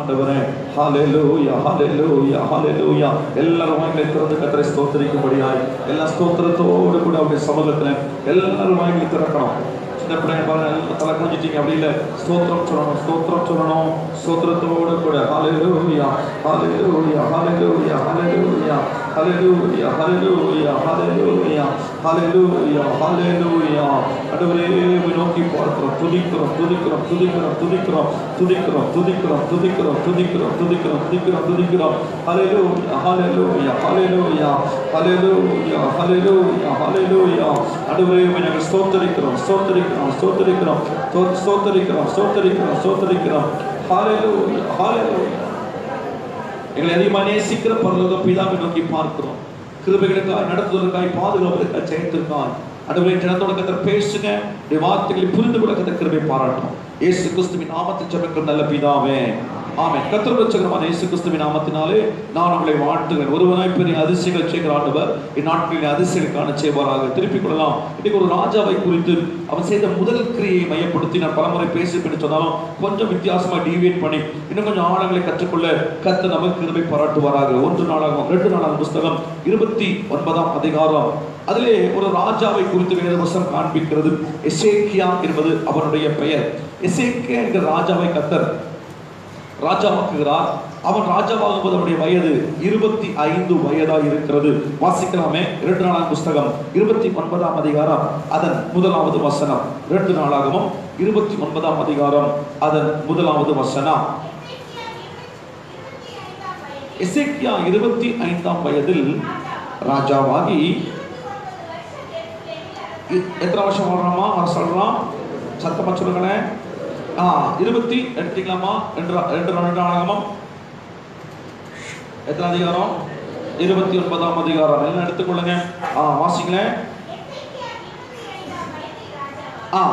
ஆண்டவரே ஹalleluya ஹalleluya ஹalleluya எல்லாரும் வாய்களை திறந்து கர்த்தரை ஸ்தோத்திரிக்கும்படியாய் எல்லா ஸ்தோத்திரத்தோடு கூட அவருடைய சமூகத்துல எல்லாரும் வாய்களை திறக்கணும் சின்ன பிள்ளைங்க பாருங்க எல்லாம் தலை குனிஞ்சிட்டீங்க அப்படி இல்லை ஸ்தோத்திரம் சொல்லணும் ஸ்தோத்திரம் சொல்லணும் ஸ்தோத்திரத்தோடு கூட ஹalleluya ஹalleluya ஹalleluya ஹalleluya ஹalleluya ஹalleluya ஹalleluya ஹalleluya ஹalleluya ஆண்டவரே உம்மை நோக்கி பார்க்கிறோம் துதிக்கிறோம் துதிக்கிறோம் துதிக்கிறோம் துதிக்கிறோம் துதிக்கிறோம் துதிக்கிறோம் துதிக்கிறோம் துதிக்கிறோம் துதிக்கிறோம் துதிக்கிறோம் துதிக்கிறோம் ஹalleluya ஹalleluya ஹalleluya ஹalleluya ஹalleluya ஹalleluya ஆண்டவரே உம்மை நாங்கள் ஸ்தோத்திரிக்கிறோம் ஸ்தோத்திரிக்கிறோம் ஸ்தோத்திரிக்கிறோம் ஸ்தோ- ஸ்தோத்திரிக்கிறோம் ஸ்தோத்திரிக்கிறோம் ஸ்தோத்திரிக்கிறோம் ஹalleluya ஹalleluya எங்களை அதிகமாக நேசிக்கிற பரலோக பிதாவை நோக்கி பார்க்கிறோம் கிருபைகளுக்காய் நடத்துவதற்காய் பாதுகாப்பதற்காய் ஜெயத்திற்காய் அடுத்த ஜனத்தோட கத்தர் பேசுங்க உடைய வார்த்தைகளை புரிந்து கூட கத்தர் கிருபை பாராட்டும் இயேசு கிறிஸ்துவின் நாமத்தில் ஜெபிக்கிற நல்ல பிதாவே ஆமென் கத்தர் ரட்சகரமான இயேசு கிறிஸ்துவின் நாமத்தினாலே நான் உங்களை வாழ்த்துகிறேன் ஒருவனாய் பெரிய அதிசயங்கள் செய்கிற ஆண்டவர் இந்நாட்களில் அதிசயங்கள் காண செய்வாராக திருப்பிக் கொள்ளலாம் இன்னைக்கு ஒரு ராஜாவை குறித்து அவன் செய்த முதல் கிரியை மையப்படுத்தி நான் பலமுறை பேசி சொன்னாலும் கொஞ்சம் வித்தியாசமா டீவியேட் பண்ணி இன்னும் கொஞ்சம் ஆழங்களை கற்றுக்கொள்ள கத்த நமக்கு கிருபை பாராட்டுவாராக ஒன்று நாளாகும் ரெண்டு நாளாகும் புஸ்தகம் இருபத்தி ஒன்பதாம் அதிகாரம் அதிலே ஒரு ராஜாவை குறித்து வேதவசம் காண்பிக்கிறது எசேக்கியா என்பது அவனுடைய பெயர் எசேக்கியா என்கிற ராஜாவை கத்தர் ராஜாவாக்குகிறார் அவன் ராஜாவாகும்போது அவனுடைய வயது இருபத்தி ஐந்து வயதா இருக்கிறது வாசிக்கலாமே இரண்டு நாளாம் புஸ்தகம் இருபத்தி ஒன்பதாம் அதிகாரம் அதன் முதலாவது வசனம் இரண்டு நாளாகவும் இருபத்தி ஒன்பதாம் அதிகாரம் அதன் முதலாவது வசனம் எசேக்கியா இருபத்தி ஐந்தாம் வயதில் ராஜாவாகி இ- எத்தனை வருஷம் வாழ்றாமா அவர் சொல்றான் சத்தமா சொல்லுங்களேன் ஆ இருபத்தி எடுத்தீங்களாமா ரெண்டு ரா- ரெண்டு ரெண்டு நாளாகமும் எத்தனை அதிகாரம் இருபத்தி ஒன்பதாம் அதிகாரம் எல்லாம் எடுத்துக்கொள்ளுங்க ஆ வாசிங்களேன் ஆ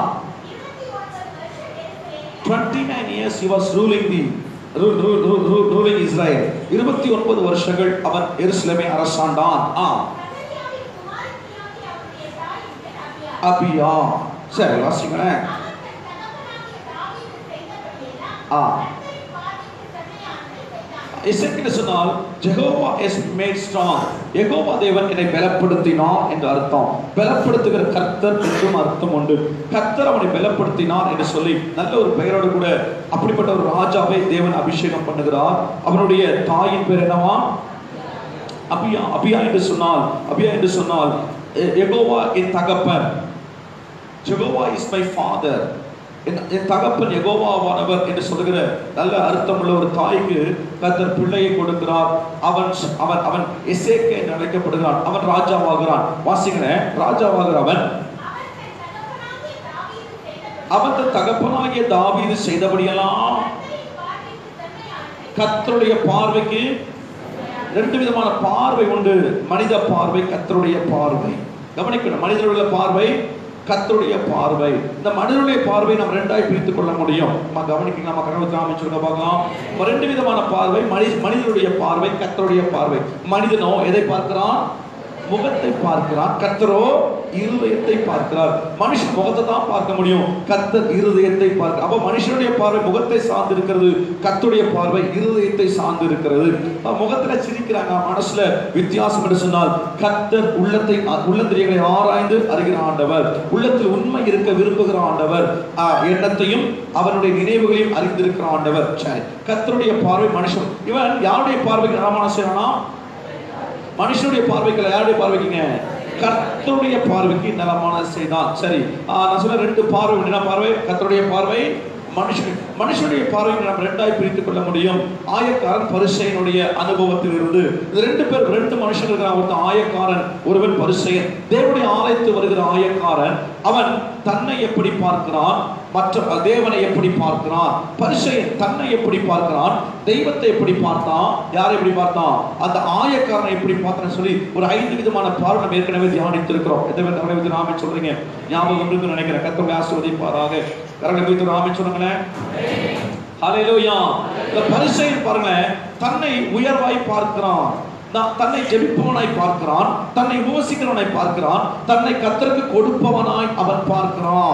29 years he was ruling the ru- ru- ru- ru- ruling Israel 29 வருஷங்கள் அவன் எருசலேமை அரசாண்டான் ஆ அபியா சரி வாசிங்களேன் ஆ இசைக்கிட்டு சொன்னால் Jehovah is made strong Jehovah தேவன் என்னை பலப்படுத்தினார் என்று அர்த்தம் பலப்படுத்துகிற கர்த்தர் என்றும் அர்த்தம் உண்டு கர்த்தர் அவனை பலப்படுத்தினார் என்று சொல்லி நல்ல ஒரு பெயரோடு கூட அப்படிப்பட்ட ஒரு ராஜாவை தேவன் அபிஷேகம் பண்ணுகிறார் அவனுடைய தாயின் பேர் என்னவா அபியா அபியா என்று சொன்னால் அபியா என்று சொன்னால் எ- யெகோவா என் தகப்பன் ஜெகோவா இஸ் மை ஃபாதர் என் என் தகப்பன் யெகோவாவானவர் என்று சொல்லுகிற நல்ல அர்த்தமுள்ள ஒரு தாய்க்கு கர்த்தர் பிள்ளையை கொடுக்கிறார் அவன் ச- அவன் அவன் எசேக்கே என்று அழைக்கப்படுகிறான் அவன் ராஜாவாகிறான் வாசிக்கிறேன் ராஜாவாகிறவன் அவன் தன் தகப்பனாகிய தாவீது செய்தபடியெல்லாம் கர்த்தருடைய பார்வைக்கு ரெண்டு விதமான பார்வை உண்டு மனித பார்வை கர்த்தருடைய பார்வை கவனிக்கணும் மனிதனுடைய பார்வை கர்த்தருடைய பார்வை இந்த மனிதனுடைய பார்வை நம்ம ரெண்டாய் பிரித்துக் கொள்ள முடியும் நம்ம கவனிக்கலாம் நம்ம கனவு காமிச்சிருக்க பார்க்கலாம் இப்ப ரெண்டு விதமான பார்வை மனித மனிதனுடைய பார்வை கர்த்தருடைய பார்வை மனிதனோ எதை பார்க்கிறான் முகத்தை பார்க்கிறான் கர்த்தரோ இருதயத்தை பார்க்கிறார் மனுஷன் முகத்தை தான் பார்க்க முடியும் கர்த்தர் இருதயத்தை பார்க்க அப்ப மனுஷனுடைய பார்வை முகத்தை சார்ந்து இருக்கிறது கர்த்தருடைய பார்வை இருதயத்தை சார்ந்து இருக்கிறது அப்ப முகத்துல சிரிக்கிறாங்க மனசுல வித்தியாசம் என்று சொன்னால் கர்த்தர் உள்ளத்தை உள்ளந்திரியங்களை ஆராய்ந்து அறிகிற ஆண்டவர் உள்ளத்தில் உண்மை இருக்க விரும்புகிற ஆண்டவர் ஆ, எண்ணத்தையும் அவனுடைய நினைவுகளையும் அறிந்திருக்கிற ஆண்டவர் சரி கர்த்தருடைய பார்வை மனுஷன் இவன் யாருடைய பார்வைக்கு நலமான செய்யறானா மனுஷனுடைய பார்வைக்கு அல்ல, யாருடைய பார்வைக்குங்க கர்த்தருடைய பார்வைக்கு நலமான செய்தான் சரி ஆ, நான் சொல்ல ரெண்டு பார்வை உண்டு. என்ன பார்வை கர்த்தருடைய பார்வை மனுஷன் மனுஷனுடைய பார்வை நம்ம ரெண்டாய் பிரித்துக் கொள்ள முடியும் ஆயக்காரன் பரிசையனுடைய அனுபவத்தில் இருந்து இது ரெண்டு பேர் ரெண்டு மனுஷன் இருக்கிறான் ஒருத்தன் ஆயக்காரன் ஒருவன் பரிசையன் தேவனுடைய ஆலயத்து வருகிற ஆயக்காரன் அவன் தன்னை எப்படி பார்க்கிறான் மற்ற தேவனை எப்படி பார்க்கிறான் பரிசையன் தன்னை எப்படி பார்க்கிறான் தெய்வத்தை எப்படி பார்த்தான் யாரை எப்படி பார்த்தான் அந்த ஆயக்காரனை எப்படி பார்த்தான்னு சொல்லி ஒரு ஐந்து விதமான பார்வை நம்ம ஏற்கனவே தியானித்திருக்கிறோம் எத்தனை பேர் கரங்களை வைத்து நாமே சொல்றீங்க ஞாபகம் இருக்குன்னு நினைக்கிறேன் கத்தோட ஆசிர்வதிப்பாராக கரங்களை வைத்து நாமே சொல்லுங்களேன் ஹalleluya இந்த பரிசையன் பாருங்களேன் தன்னை உயர்வாய் பார்க்கிறான் நான் தன்னை ஜெபிப்பவனாய் பார்க்கிறான் தன்னை உபவசிக்கிறவனாய் பார்க்கிறான் தன்னை கத்தருக்கு கொடுப்பவனாய் அவன் பார்க்கிறான்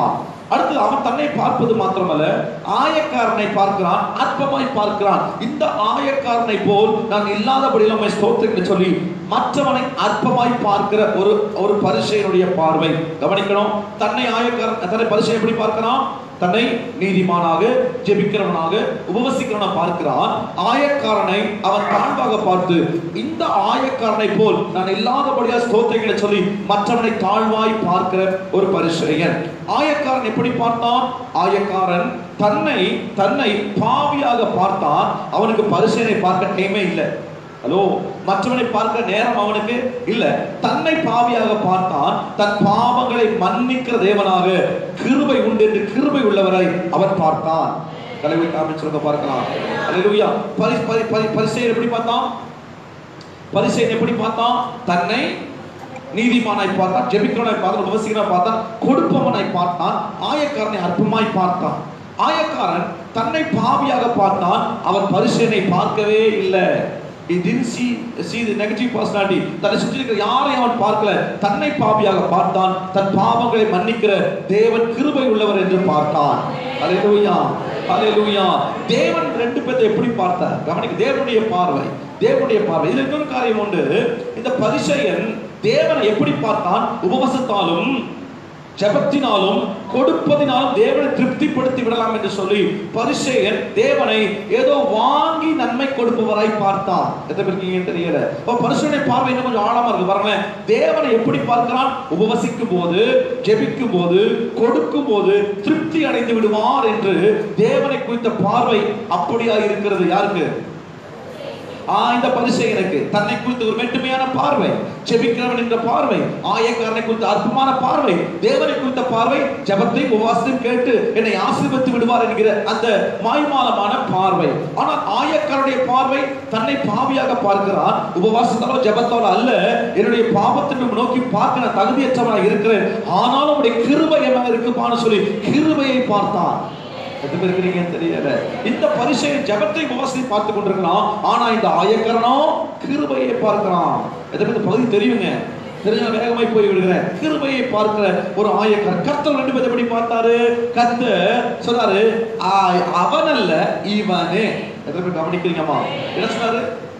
அடுத்து அவன் தன்னை பார்ப்பது மாத்திரமல்ல ஆயக்காரனை பார்க்கிறான் அற்பமாய் பார்க்கிறான் இந்த ஆயக்காரனை போல் நான் இல்லாதபடியில் உண்மை ஸ்தோத்திரங்களை சொல்லி மற்றவனை அற்பமாய் பார்க்கிற ஒரு ஒரு பரிசையினுடைய பார்வை கவனிக்கணும் தன்னை ஆயக்காரன் தன்னை பரிசை எப்படி பார்க்கிறான் தன்னை நீதிமானாக ஜெபிக்கிறவனாக உபவசிக்கிறவனா பார்க்கிறான் ஆயக்காரனை அவன் தாழ்வாக பார்த்து இந்த ஆயக்காரனை போல் நான் இல்லாதபடியா ஸ்தோத்திரங்களை சொல்லி மற்றவனை தாழ்வாய் பார்க்கிற ஒரு பரிசெயன் ஆயக்காரன் எப்படி பார்த்தான் ஆயக்காரன் தன்னை தன்னை பாவியாக பார்த்தான் அவனுக்கு பரிசையனை பார்க்க டைமே இல்லை ஹலோ மற்றவனை பார்க்கிற நேரம் அவனுக்கு இல்ல தன்னை பாவியாக பார்த்தான் தன் பாவங்களை மன்னிக்கிற தேவனாக கிருபை உண்டு என்று கிருபை உள்ளவரை அவன் பார்த்தான் தலைவை காமிச்சிருக்க பார்க்கலாம் அல்லேலூயா பரி பரி பரி பரிசெயர் எப்படி பார்த்தான் பரிசெயன் எப்படி பார்த்தான் தன்னை நீதிமானாய் பார்த்தான் ஜெபிக்கிறவனாய் பார்த்தான் உபசிக்கிறவனாய் பார்த்தான் கொடுப்பவனாய் பார்த்தான் ஆயக்காரனை அற்பமாய் பார்த்தான் ஆயக்காரன் தன்னை பாவியாக பார்த்தான் அவன் பரிசேனை பார்க்கவே இல்லை He didn't see see the negative personality தன்னை சுற்றி இருக்கிற யாரையும் அவன் பார்க்கல தன்னை பாவியாக பார்த்தான் தன் பாவங்களை மன்னிக்கிற தேவன் கிருபை உள்ளவர் என்று பார்த்தான் அல்லேலூயா அல்லேலூயா தேவன் ரெண்டு பேர்த்தை எப்படி பார்த்தார் கவனிக்க தேவனுடைய பார்வை தேவனுடைய பார்வை இதுல இன்னொரு காரியம் உண்டு இந்த பரிசையன் தேவனை எப்படி பார்த்தான் உபவசத்தாலும் ஜெபத்தினாலும் கொடுப்பதினாலும் தேவனை திருப்திப்படுத்தி விடலாம் என்று சொல்லி பரிசேயன் தேவனை ஏதோ வாங்கி நன்மை கொடுப்பவராய் பார்த்தார் எத்தனை பேர் இருக்கீங்கன்னு தெரியல அப்ப பரிசுடைய பார்வை இன்னும் கொஞ்சம் ஆழமா இருக்கு பாருங்களேன் தேவனை எப்படி பார்க்கிறான் உபவசிக்கும் போது ஜெபிக்கும் போது கொடுக்கும் போது திருப்தி அடைந்து விடுவார் என்று தேவனை குறித்த பார்வை அப்படியா இருக்கிறது யாருக்கு ஆ இந்த பரிசெயனுக்கு தன்னை குறித்து ஒரு மெட்டுமையான பார்வை செபிக்கிறவன் என்ற பார்வை ஆயக்காரனை குறித்த அற்பமான பார்வை தேவனை குறித்த பார்வை ஜபத்தை உபவாசத்தையும் கேட்டு என்னை ஆசீர்வதித்து விடுவார் என்கிற அந்த மாய்மாலமான பார்வை ஆனால் ஆயக்காரனுடைய பார்வை தன்னை பாவியாக பார்க்கிறான் உபவாசத்தாலோ ஜபத்தாலோ அல்ல என்னுடைய பாவத்தை நோக்கி பார்க்க நான் தகுதியற்றவனாக இருக்கிறேன் ஆனாலும் உடைய கிருபை என்ன இருக்குமான்னு சொல்லி கிருபையை பார்த்தான் எத்தனை பேர் இருக்கிறீங்கன்னு தெரியல இந்த பரிசையை ஜபத்தை உபவாசத்தை பார்த்து கொண்டிருக்கிறான் ஆனா இந்த ஆயக்கரனோ கிருபையை பார்க்கிறான் எத்தனை பேர் இந்த பகுதி தெரியுங்க தெரிஞ்ச வேகமாய் போய் விடுகிறேன் கிருபையை பார்க்கிற ஒரு ஆயக்கர் கர்த்தர் ரெண்டு பேர் எப்படி பார்த்தாரு கர்த்தர் சொன்னாரு "ஆ- அவன் அல்ல இவனே எத்தனை பேர் கவனிக்கிறீங்கம்மா என்ன சொன்னாரு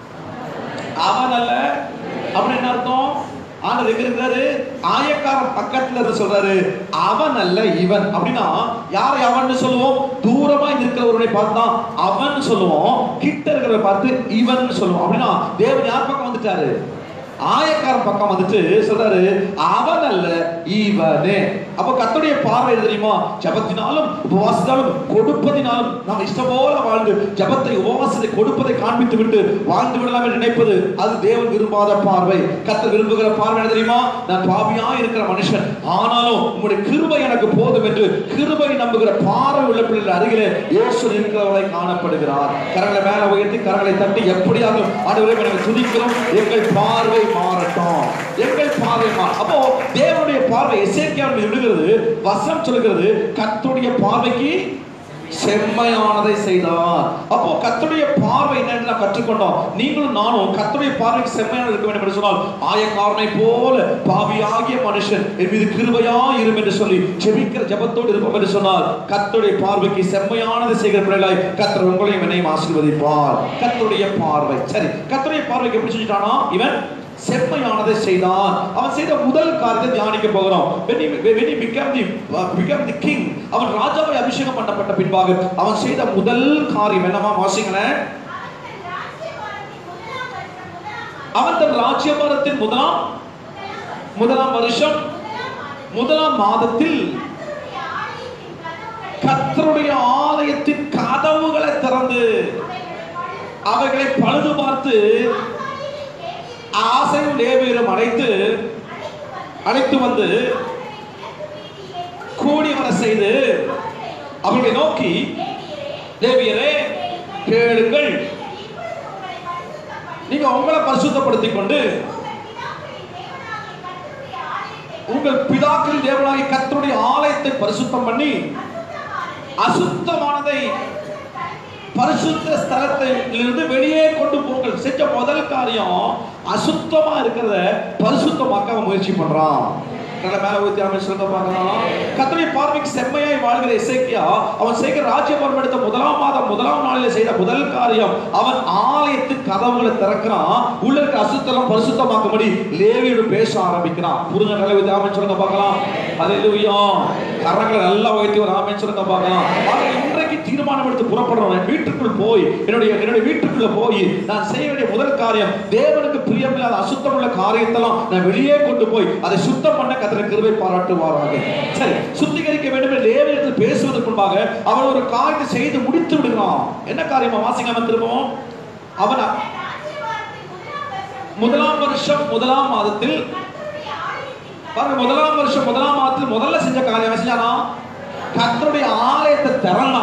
அவன் அல்ல அப்படின்னு என்ன அர்த்தம் ஆண்டவர் எங்க இருக்கிறாரு ஆயக்காரன் பக்கத்துல இருந்து சொல்றாரு அவன் அல்ல இவன் அப்படின்னா யாரை அவன் சொல்லுவோம் தூரமா இருக்கிறவருடைய பார்த்து தான் அவன் சொல்லுவோம் கிட்ட இருக்கிறவரை பார்த்து இவன் சொல்லுவோம் அப்படின்னா தேவன் யார் பக்கம் வந்துட்டாரு ஆயக்காரன் பக்கம் வந்துட்டு சொல்றாரு அவன் அல்ல இவனே அப்ப கர்த்தருடைய பார்வை எது தெரியுமா ஜபத்தினாலும் உபவாசத்தாலும் கொடுப்பதினாலும் நாம் இஷ்டம் போல வாழ்ந்து ஜபத்தை உபவாசத்தை கொடுப்பதை காண்பித்து விட்டு வாழ்ந்து விடலாம் என்று நினைப்பது அது தேவன் விரும்பாத பார்வை கர்த்தர் விரும்புகிற பார்வை என்ன தெரியுமா நான் பாவியா இருக்கிற மனுஷன் ஆனாலும் உங்களுடைய கிருபை எனக்கு போதும் என்று கிருபை நம்புகிற பார்வை உள்ள பிள்ளைகள் அருகிலே இயேசு இருக்கிறவரை காணப்படுகிறார் கரங்களை மேல உயர்த்தி கரங்களை தட்டி எப்படியாக ஆண்டவரே எனக்கு துதிக்கிறோம் எங்கள் பார்வை மாறட்டும் எங்கள் பார்வை மாற அப்போ தேவனுடைய பார்வை எசேக்கியாவின் மீது விடுகிறது வசனம் சொல்லுகிறது கர்த்தருடைய பார்வைக்கு செம்மையானதை செய்தார் அப்போ கர்த்தருடைய பார்வை என்னன்னு நாம் கற்றுக்கொண்டோம் நீங்களும் நானும் கர்த்தருடைய பார்வைக்கு செம்மையான இருக்க வேண்டும் என்று சொன்னால் ஆயக்காரனை போல பாவியாகிய மனுஷன் என் மீது கிருபையா இரும் என்று சொல்லி ஜெபிக்கிற ஜெபத்தோடு இருப்போம் என்று சொன்னால் கர்த்தருடைய பார்வைக்கு செம்மையானதை செய்கிற பிள்ளைகளாய் கர்த்தர் உங்களையும் என்னையும் ஆசீர்வதிப்பார் கர்த்தருடைய பார்வை சரி கர்த்தருடைய பார்வைக்கு எப்படி செஞ்சுட்டானா இவன் செம்மையானதை செய்தான் அவன் செய்த முதல் காரியத்தை தியானிக்க போகிறோம் when he, when he became the, uh, became the king அவன் ராஜாவை அபிஷேகம் பண்ணப்பட்ட பின்பாக அவன் செய்த முதல் காரியம் என்னவா வாசிங்களேன் அவன் தன் ராஜ்யபாரத்தின் முதலாம் முதலாம் வருஷம் முதலாம் மாதத்தில் கர்த்தருடைய ஆலயத்தின் கதவுகளை திறந்து அவைகளை பழுது பார்த்து ஆசையும் லேவியரும் அழைத்து அழைத்து வந்து கூடி வர செய்து அவர்களை நோக்கி லேவியரே கேளுங்கள் நீங்க உங்களை பரிசுத்தப்படுத்திக் கொண்டு உங்கள் பிதாக்கள் தேவனாகி கர்த்தருடைய ஆலயத்தை பரிசுத்தம் பண்ணி அசுத்தமானதை பரிசுத்த ஸ்தலத்திலிருந்து வெளியே கொண்டு போங்கள் செஞ்ச முதல் காரியம் அசுத்தமா இருக்கிறத பரிசுத்தமாக்க அவன் முயற்சி பண்றான் நல்ல மேல ஊத்தி அவன் சொல்லுங்க பார்க்கலாம் கத்தருடைய பார்வைக்கு செம்மையாய் வாழ்கிற இசைக்கியா அவன் செய்கிற ராஜ்யபரம் எடுத்த முதலாம் மாதம் முதலாம் நாளில் செய்த முதல் காரியம் அவன் ஆலயத்தின் கதவுகளை திறக்கிறான் உள்ள இருக்க அசுத்தெல்லாம் பரிசுத்தமாக்கும்படி லேவியோடு பேச ஆரம்பிக்கிறான் புரிஞ்ச நல்ல ஊத்தி அவன் சொல்லுங்க பார்க்கலாம் அல்லேலூயா கரங்களை நல்லா உயர்த்தி ஒரு ஆமென் சொல்லுங்க பார்க்கலாம் ஆக இன்றைக்கு தீர்மானம் எடுத்து புறப்படுறோம் என் வீட்டுக்குள் போய் என்னுடைய என்னுடைய வீட்டுக்குள்ள போய் நான் செய்ய வேண்டிய முதல் காரியம் தேவனுக்கு பிரியமில்லாத அசுத்தமுள்ள காரியத்தெல்லாம் நான் வெளியே கொண்டு போய் அதை சுத்தம் பண்ண கத்திர கிருபை பாராட்டுவாராக சரி சுத்திகரிக்க வேண்டும் என்று லேவியத்தில் பேசுவதற்கு முன்பாக அவன் ஒரு காரியத்தை செய்து முடித்து விடுகிறான் என்ன காரியமா வாசிக்காம திரும்பவும் அவன் முதலாம் வருஷம் முதலாம் மாதத்தில் பாருங்க முதலாம் வருஷம் முதலாம் மாதத்தில் முதல்ல செஞ்ச காரியம் என்ன செஞ்சானா கர்த்தருடைய ஆலயத்தை திறந்தா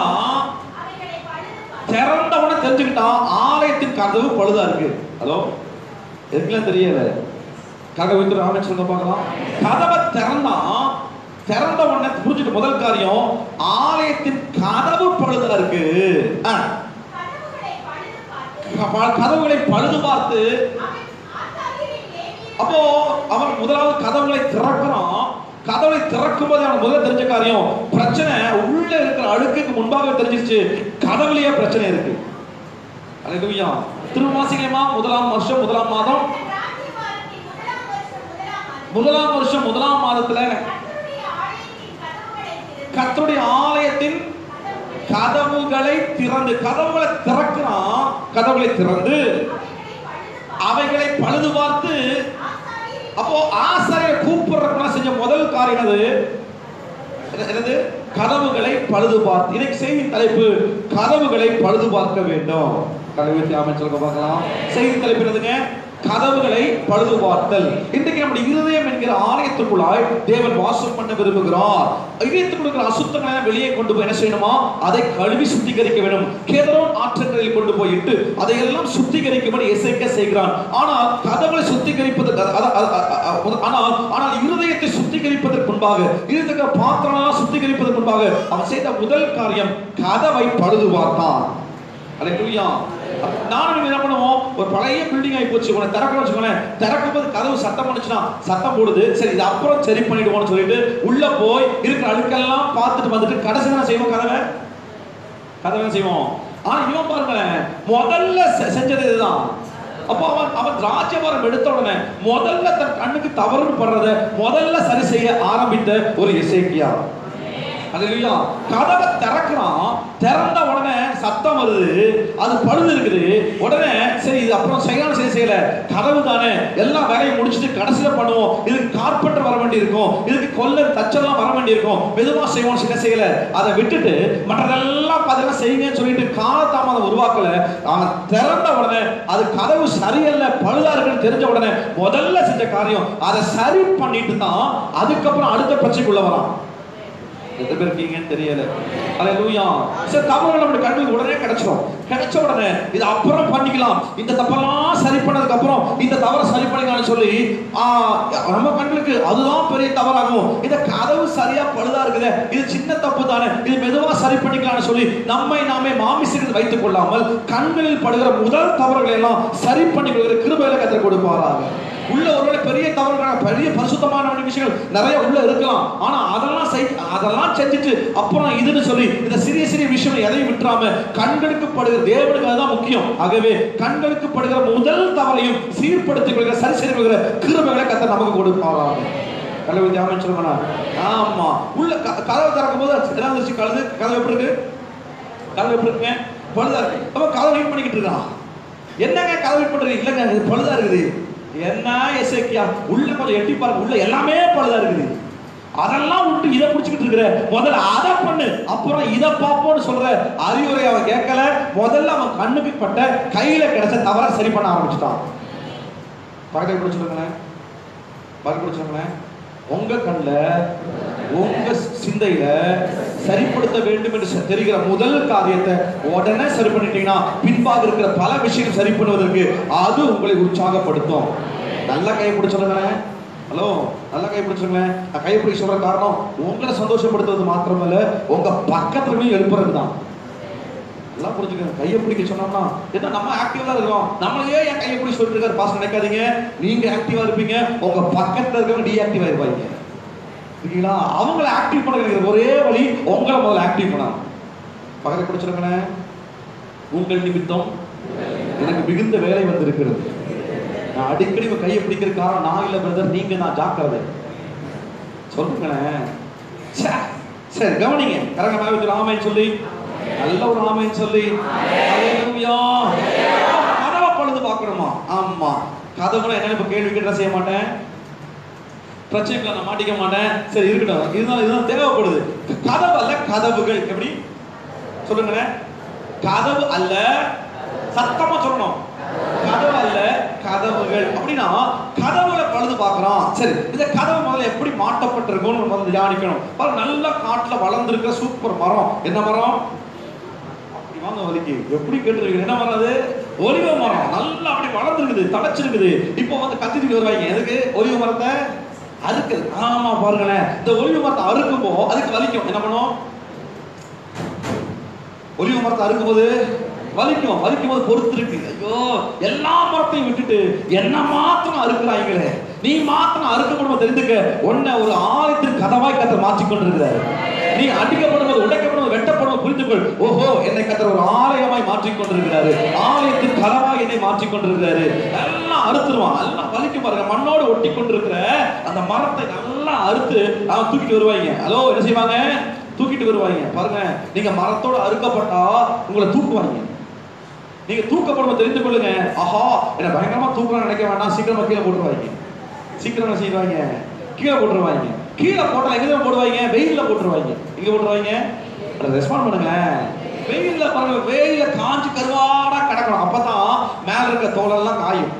திறந்த உடனே தெரிஞ்சுக்கிட்டான் ஆலயத்தின் கதவு பழுதா இருக்கு ஹலோ எதுக்குலாம் தெரியல கதவு வந்து ராமன் சொல்ல பார்க்கலாம் கதவை திறந்தா திறந்த உடனே புரிஞ்சுட்டு முதல் காரியம் ஆலயத்தின் கதவு பழுதா இருக்கு ஆ, க- கதவுகளை பழுது பார்த்து அப்போ அவன் முதலாவது கதவுகளை திறக்கிறான் கதவுகளை திறக்கும் போது அவன் முதல்ல தெரிஞ்ச காரியம் பிரச்சனை உள்ள இருக்கிற அழுக்குக்கு முன்பாக தெரிஞ்சிருச்சு கதவுலயே பிரச்சனை இருக்கு அல்லேலூயா திருவாசிகளமா முதலாம் வருஷம் முதலாம் மாதம் முதலாம் வருஷம் முதலாம் மாதத்துல கர்த்தருடைய ஆலயத்தின் கதவுகளை திறந்து கதவுகளை திறக்கிறான் கதவுகளை திறந்து அவைகளை பழுது பார்த்து அப்போ ஆசாரியர் கூப்பிடுறதுனா செஞ்ச முதல் காரியம் அது என்ன- என்னது கதவுகளை பழுது பார்த்து இன்னைக்கு செய்தி தலைப்பு கதவுகளை பழுது பார்க்க வேண்டும் கதவு அமைச்சருக்கு பார்க்கலாம் செய்தி தலைப்பு என்னதுங்க கதவுகளை பழுது பார்த்தல் இன்றைக்கு நம்முடைய இருதயம் என்கிற ஆலயத்துக்குள்ளாய் தேவன் வாசம் பண்ண விரும்புகிறார் இதயத்துக்குள்ள இருக்கிற அசுத்தங்களை வெளியே கொண்டு போய் என்ன செய்யணுமா அதை கழுவி சுத்திகரிக்க வேண்டும் கேதரோன் ஆற்றங்கரையில் கொண்டு போய் இட்டு அதையெல்லாம் சுத்திகரிக்கும்படி எசைக்க செய்கிறான் ஆனால் கதவுகளை சுத்திகரிப்பது அத- அத- அத- அ- அ- ஆனால் ஆனால் இருதயத்தை சுத்திகரிப்பதற்கு முன்பாக இருதய பாத்திரமெல்லாம் சுத்திகரிப்பதற்கு முன்பாக அவன் செய்த முதல் காரியம் கதவை பழுது பார்த்தான் அல்லேலூயா நானும் நீங்க என்ன பண்ணுவோம் ஒரு பழைய பில்டிங் ஆகி போச்சு உன திறக்கணும் வச்சுக்கோங்களேன் திறக்கும் போது கதவு சத்தம் பண்ணுச்சுன்னா சத்தம் போடுது சரி இது அப்புறம் சரி பண்ணிடுவோம்னு சொல்லிட்டு உள்ள போய் இருக்கிற அழுக்கெல்லாம் பார்த்துட்டு வந்துட்டு கடைசி என்ன செய்வோம் கதவை கதவை என்ன செய்வோம் ஆனா இவன் பாருங்களேன் முதல்ல செ- செஞ்சது இதுதான் அப்போ அவன் அவன் ராஜ்யபாரம் எடுத்த உடனே முதல்ல தன் கண்ணுக்கு தவறுன்னு படுறத முதல்ல சரி செய்ய ஆரம்பித்த ஒரு இசைக்கியா அல்லேலூயா கதவை திறக்கிறான் திறந்த உடனே சத்தம் வருது அது பழுது இருக்குது உடனே சரி இது அப்புறம் செய்யலாம் சரி செய்யல கதவு தானே எல்லா வேலையும் முடிச்சுட்டு கடைசியில பண்ணுவோம் இதுக்கு கார்பெண்டர் வர வேண்டி இருக்கும் இதுக்கு கொல்லர் தச்செல்லாம் வர வேண்டி இருக்கும் மெதுவா செய்வோம் சில செய்யல அதை விட்டுட்டு மற்றதெல்லாம் பார்த்தீங்கன்னா செய்யுங்கன்னு சொல்லிட்டு காலதாமதம் உருவாக்கல அவன் திறந்த உடனே அது கதவு சரியில்லை பழுதா இருக்குன்னு தெரிஞ்ச உடனே முதல்ல செஞ்ச காரியம் அதை சரி பண்ணிட்டு தான் அதுக்கப்புறம் அடுத்த பிரச்சனைக்குள்ள வரான் எத்தனை பேர் இருக்கீங்கன்னு தெரியல அல்லேலூயா சரி தவறு நம்முடைய கண்ணுக்கு உடனே கிடைச்சிடும் கிடைச்ச உடனே இது அப்புறம் பண்ணிக்கலாம் இந்த தப்பெல்லாம் சரி பண்ணதுக்கு அப்புறம் இந்த தவறை சரி பண்ணிக்கலாம்னு சொல்லி ஆ, நம்ம கண்களுக்கு அதுதான் பெரிய தவறாகும் இந்த கதவு சரியா பழுதா இருக்குது இது சின்ன தப்பு தானே இது மெதுவா சரி பண்ணிக்கலாம்னு சொல்லி நம்மை நாமே மாமிசத்தில் வைத்துக் கொள்ளாமல் கண்களில் படுகிற முதல் தவறுகளை எல்லாம் சரி பண்ணி கொள்கிற கிருபையில கத்திர கொடுப்பாராங்க உள்ள ஒருவேளை பெரிய தவறுகள் பெரிய பரிசுத்தமான விஷயங்கள் நிறைய உள்ள இருக்கலாம் ஆனா அதெல்லாம் செய் அதெல்லாம் செஞ்சுட்டு அப்புறம் இதுன்னு சொல்லி இந்த சிறிய சிறிய விஷயம் எதையும் விட்டுறாம கண்களுக்கு படுகிற தேவனுக்கு அதுதான் முக்கியம் ஆகவே கண்களுக்கு படுகிற முதல் தவறையும் சீர்படுத்திக் கொள்கிற சரி செய்து கொள்கிற கிருபைகளை கத்த நமக்கு கொடுப்பாராங்க கல்வி தியானம் சொல்லுங்கண்ணா ஆமா உள்ள க- கதவை திறக்கும் போது என்ன வந்துச்சு கழுது கதவு எப்படி இருக்கு கதவு எப்படி இருக்குங்க பழுதா இருக்கு அப்ப கதவை வெயிட் பண்ணிக்கிட்டு இருக்கான் என்னங்க கதவை வெயிட் பண்றீங்க இல்லங்க இது பழுதா இருக்குது என்ன எசேக்கியா உள்ள கொஞ்சம் எட்டி பாருங்க உள்ள எல்லாமே பழுதா இருக்குது அதெல்லாம் விட்டு இதை பிடிச்சிக்கிட்டு இருக்கிற முதல்ல அதை பண்ணு அப்புறம் இதை பார்ப்போம்னு சொல்ற அறிவுரை அவன் கேட்கல முதல்ல அவன் கண்ணுக்கு பட்ட கையில கிடைச்ச தவற சரி பண்ண ஆரம்பிச்சுட்டான் பக்கத்தை பிடிச்சிருங்களேன் பக்கத்தை பிடிச்சிருங்களேன் உங்க கண்ணில் உங்க சிந்தையில சரிப்படுத்த வேண்டும் என்று ச- தெரிகிற முதல் காரியத்தை உடனே சரி பண்ணிட்டீங்கன்னா பின்பாக இருக்கிற பல விஷயங்கள் சரி பண்ணுவதற்கு அது உங்களை உற்சாகப்படுத்தும் நல்லா கையை பிடிச்சிருங்களேன் ஹலோ நல்லா கை பிடிச்சிருங்களேன் நான் கையை பிடிக்க சொல்ற காரணம் உங்களை சந்தோஷப்படுத்துவது மாத்திரமல்ல உங்க பக்கத்துலயும் எழுப்புறது தான் எல்லாம் புரிஞ்சுக்கங்க கையை பிடிக்க சொன்னோம்னா என்ன நம்ம ஆக்டிவா இருக்கோம் நம்மளையே என் கையை பிடிச்சி சொல்லிட்டு இருக்காரு பாஸ் நினைக்காதீங்க நீங்க ஆக்டிவா இருப்பீங்க உங்க பக்கத்துல இருக்கவங்க டீஆக்டிவா இருப்பாங்க இருக்கீங்களா அவங்கள ஆக்டிவ் பண்ணுறது ஒரே வழி உங்களை முதல்ல ஆக்டிவ் பண்ணணும் பக்கத்தை குடிச்சிருக்கனே உங்கள் நிமித்தம் எனக்கு மிகுந்த வேலை வந்திருக்கிறது நான் அடிக்கடி உங்க கையை பிடிக்கிற காரணம் நான் இல்ல பிரதர் நீங்க நான் ஜாக்கிரதை சொல்லுங்களேன் ச்சே. சரி கவனிங்க கரங்க மேல வச்சு ஆமைன்னு சொல்லி நல்ல ஒரு ஆமைன்னு சொல்லி ஹalleluya. கதவை பழுது பார்க்கணுமா ஆமா கதவுல என்ன இப்ப கேள்வி கேட்டா செய்ய மாட்டேன் பிரச்சனைகளை நான் மாட்டிக்க மாட்டேன் சரி இருக்கட்டும் இருந்தாலும் இதுதான் தேவைப்படுது கதவு அல்ல கதவுகள் எப்படி சொல்லுங்களேன் கதவு அல்ல சத்தமா சொல்லணும் கதவு அல்ல கதவுகள் அப்படின்னா கதவுகளை பழுது பார்க்கறோம் சரி இந்த கதவு முதல்ல எப்படி மாட்டப்பட்டிருக்கும்னு முதல்ல தியானிக்கணும் பாருங்க நல்ல காட்டுல வளர்ந்துருக்கிற சூப்பர் மரம் என்ன மரம் அப்படி வாங்க வலிக்கு எப்படி கேட்டுருக்கீங்க என்ன மரம் அது ஒலிவ மரம் நல்லா அப்படி வளர்ந்துருக்குது தடைச்சிருக்குது இப்போ வந்து கத்திட்டு வருவாங்க எதுக்கு ஒலிவ மரத்தை அதுக்கு ஆமா பாருங்களேன் இந்த ஒலிவ மரத்தை அறுக்கும்போ அதுக்கு வலிக்கும் என்ன பண்ணும் ஒலிவ மரத்தை அறுக்கும்போது வலிக்கும் வலிக்கும் போது பொறுத்து இருக்கு ஐயோ எல்லா மரத்தையும் விட்டுட்டு என்ன மாத்திரம் அறுக்கிறாங்களே நீ மாத்திரம் அறுக்கப்படும் தெரிந்துக்க உன்னை ஒரு ஆலயத்தின் கதவாய் கத்த மாற்றிக் கொண்டிருக்கிறார் நீ அடிக்கப்படும் போது உடைக்கப்படும் போது வெட்டப்படும் போது புரிந்து கொள் ஓஹோ என்னை கத்தர் ஒரு ஆலயமாய் மாற்றிக் கொண்டிருக்கிறாரு ஆலயத்தின் கதவாய் என்னை மாற்றிக் கொண்டிருக்கிறாரு எல்லாம் அறுத்துருவான் எல்லாம் வலிக்கும் பாருங்க மண்ணோடு ஒட்டி கொண்டிருக்கிற அந்த மரத்தை நல்லா அறுத்து அவன் தூக்கிட்டு வருவாங்க ஹலோ என்ன செய்வாங்க தூக்கிட்டு வருவாங்க பாருங்க நீங்க மரத்தோட அறுக்கப்பட்டா உங்களை தூக்குவாங்க நீங்க தூக்கப்படும் தெரிந்து கொள்ளுங்க ஆஹா என்ன பயங்கரமா தூக்கலாம் நினைக்க வேண்டாம் சீக்கிரமா கீழே போட்டுருவாங்க சீக்கிரமா செய்வாங்க கீழே போட்டுருவாங்க கீழே போட்டா எங்க தெரியுமா போடுவாங்க வெயில்ல போட்டுருவாங்க எங்க போட்டுருவாங்க ரெஸ்பாண்ட் பண்ணுங்க வெயில்ல பாருங்க வெயில்ல காஞ்சு கருவாடா கிடக்கணும் அப்பதான் மேல இருக்க தோலெல்லாம் காயும்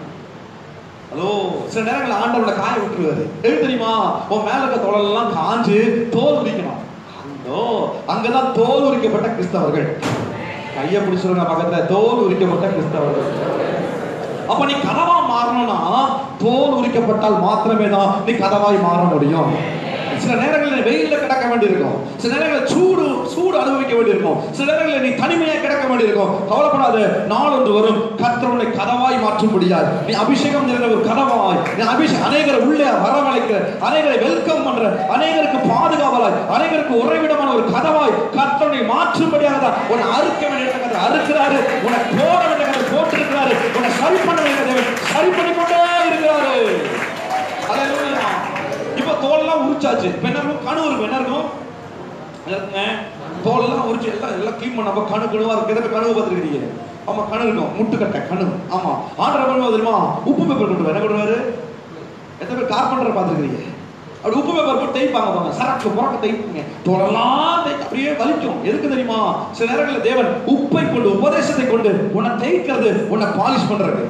ஹலோ சில நேரங்களில் ஆண்டவரோட காய விட்டுருவாரு எது தெரியுமா உன் மேல இருக்க தோலெல்லாம் காஞ்சு தோல் உரிக்கணும் அந்தோ அங்கதான் தோல் உரிக்கப்பட்ட கிறிஸ்தவர்கள் கைய பிடிச்சிருங்க பக்கத்துல தோல் உரிக்கப்பட்ட கிறிஸ்தவர்கள் அப்ப நீ கதவா மாறணும்னா தோல் உரிக்கப்பட்டால் மாத்திரமே தான் நீ கதவாய் மாற முடியும் சில நேரங்களில் வெயில்ல கிடக்க வேண்டியிருக்கும் சில நேரங்களில் சூடு சூடு அனுபவிக்க வேண்டியிருக்கும் சில நேரங்களில் நீ தனிமையா கிடக்க வேண்டியிருக்கும் கவலைப்படாத நாள் ஒன்று வரும் கர்த்தருடைய கதவாய் மாற்ற முடியாது நீ அபிஷேகம் நிறைந்த ஒரு கதவாய் நீ அபிஷேகம் அநேகரை உள்ளே வரவழைக்கிற அநேகரை வெல்கம் பண்ற அநேகருக்கு பாதுகாவலாய் அநேகருக்கு உறைவிடமான ஒரு கதவாய் கர்த்தருடைய மாற்றும்படியாக தான் உன்னை அறுக்க வேண்டிய கதை அறுக்கிறாரு உன்னை போட வேண்டிய கதை போட்டிருக்கிறாரு உன்னை சரி பண்ண வேண்டிய கதை சரி பண்ணி கொண்டே இருக்கிறாரு அல்லேலூயா இப்போ தோல்லாம் உரிச்சாச்சு இப்ப என்ன இருக்கும் கணு இருக்கும் என்ன இருக்கும் என்ன இருக்குங்க? தோலெல்லாம் உரிச்சு எல்லாம் எல்லாம் க்ளீன் பண்ணப்ப கணு கணுவா இருக்கு எதை கணுவை பார்த்துருக்கீங்க ஆமா கணு இருக்கும் முட்டுக்கட்டை கணு ஆமா ஆண்டர் பண்ணுவோம் தெரியுமா உப்பு பேப்பர் கொண்டு வா. என்ன பண்ணுவாரு எத்தனை பேர் கார்பெண்டர் பார்த்துருக்கீங்க அப்படி உப்பு பேப்பர் போட்டு தேய்ப்பாங்க பாருங்க சரக்கு புறக்க தேய்ப்புங்க தோலெல்லாம் தேய்க்க அப்படியே வலிக்கும் எதுக்கு தெரியுமா சில நேரங்களில் தேவன் உப்பை கொண்டு உபதேசத்தை கொண்டு உன்னை தேய்க்கிறது உன்னை பாலிஷ் பண்றது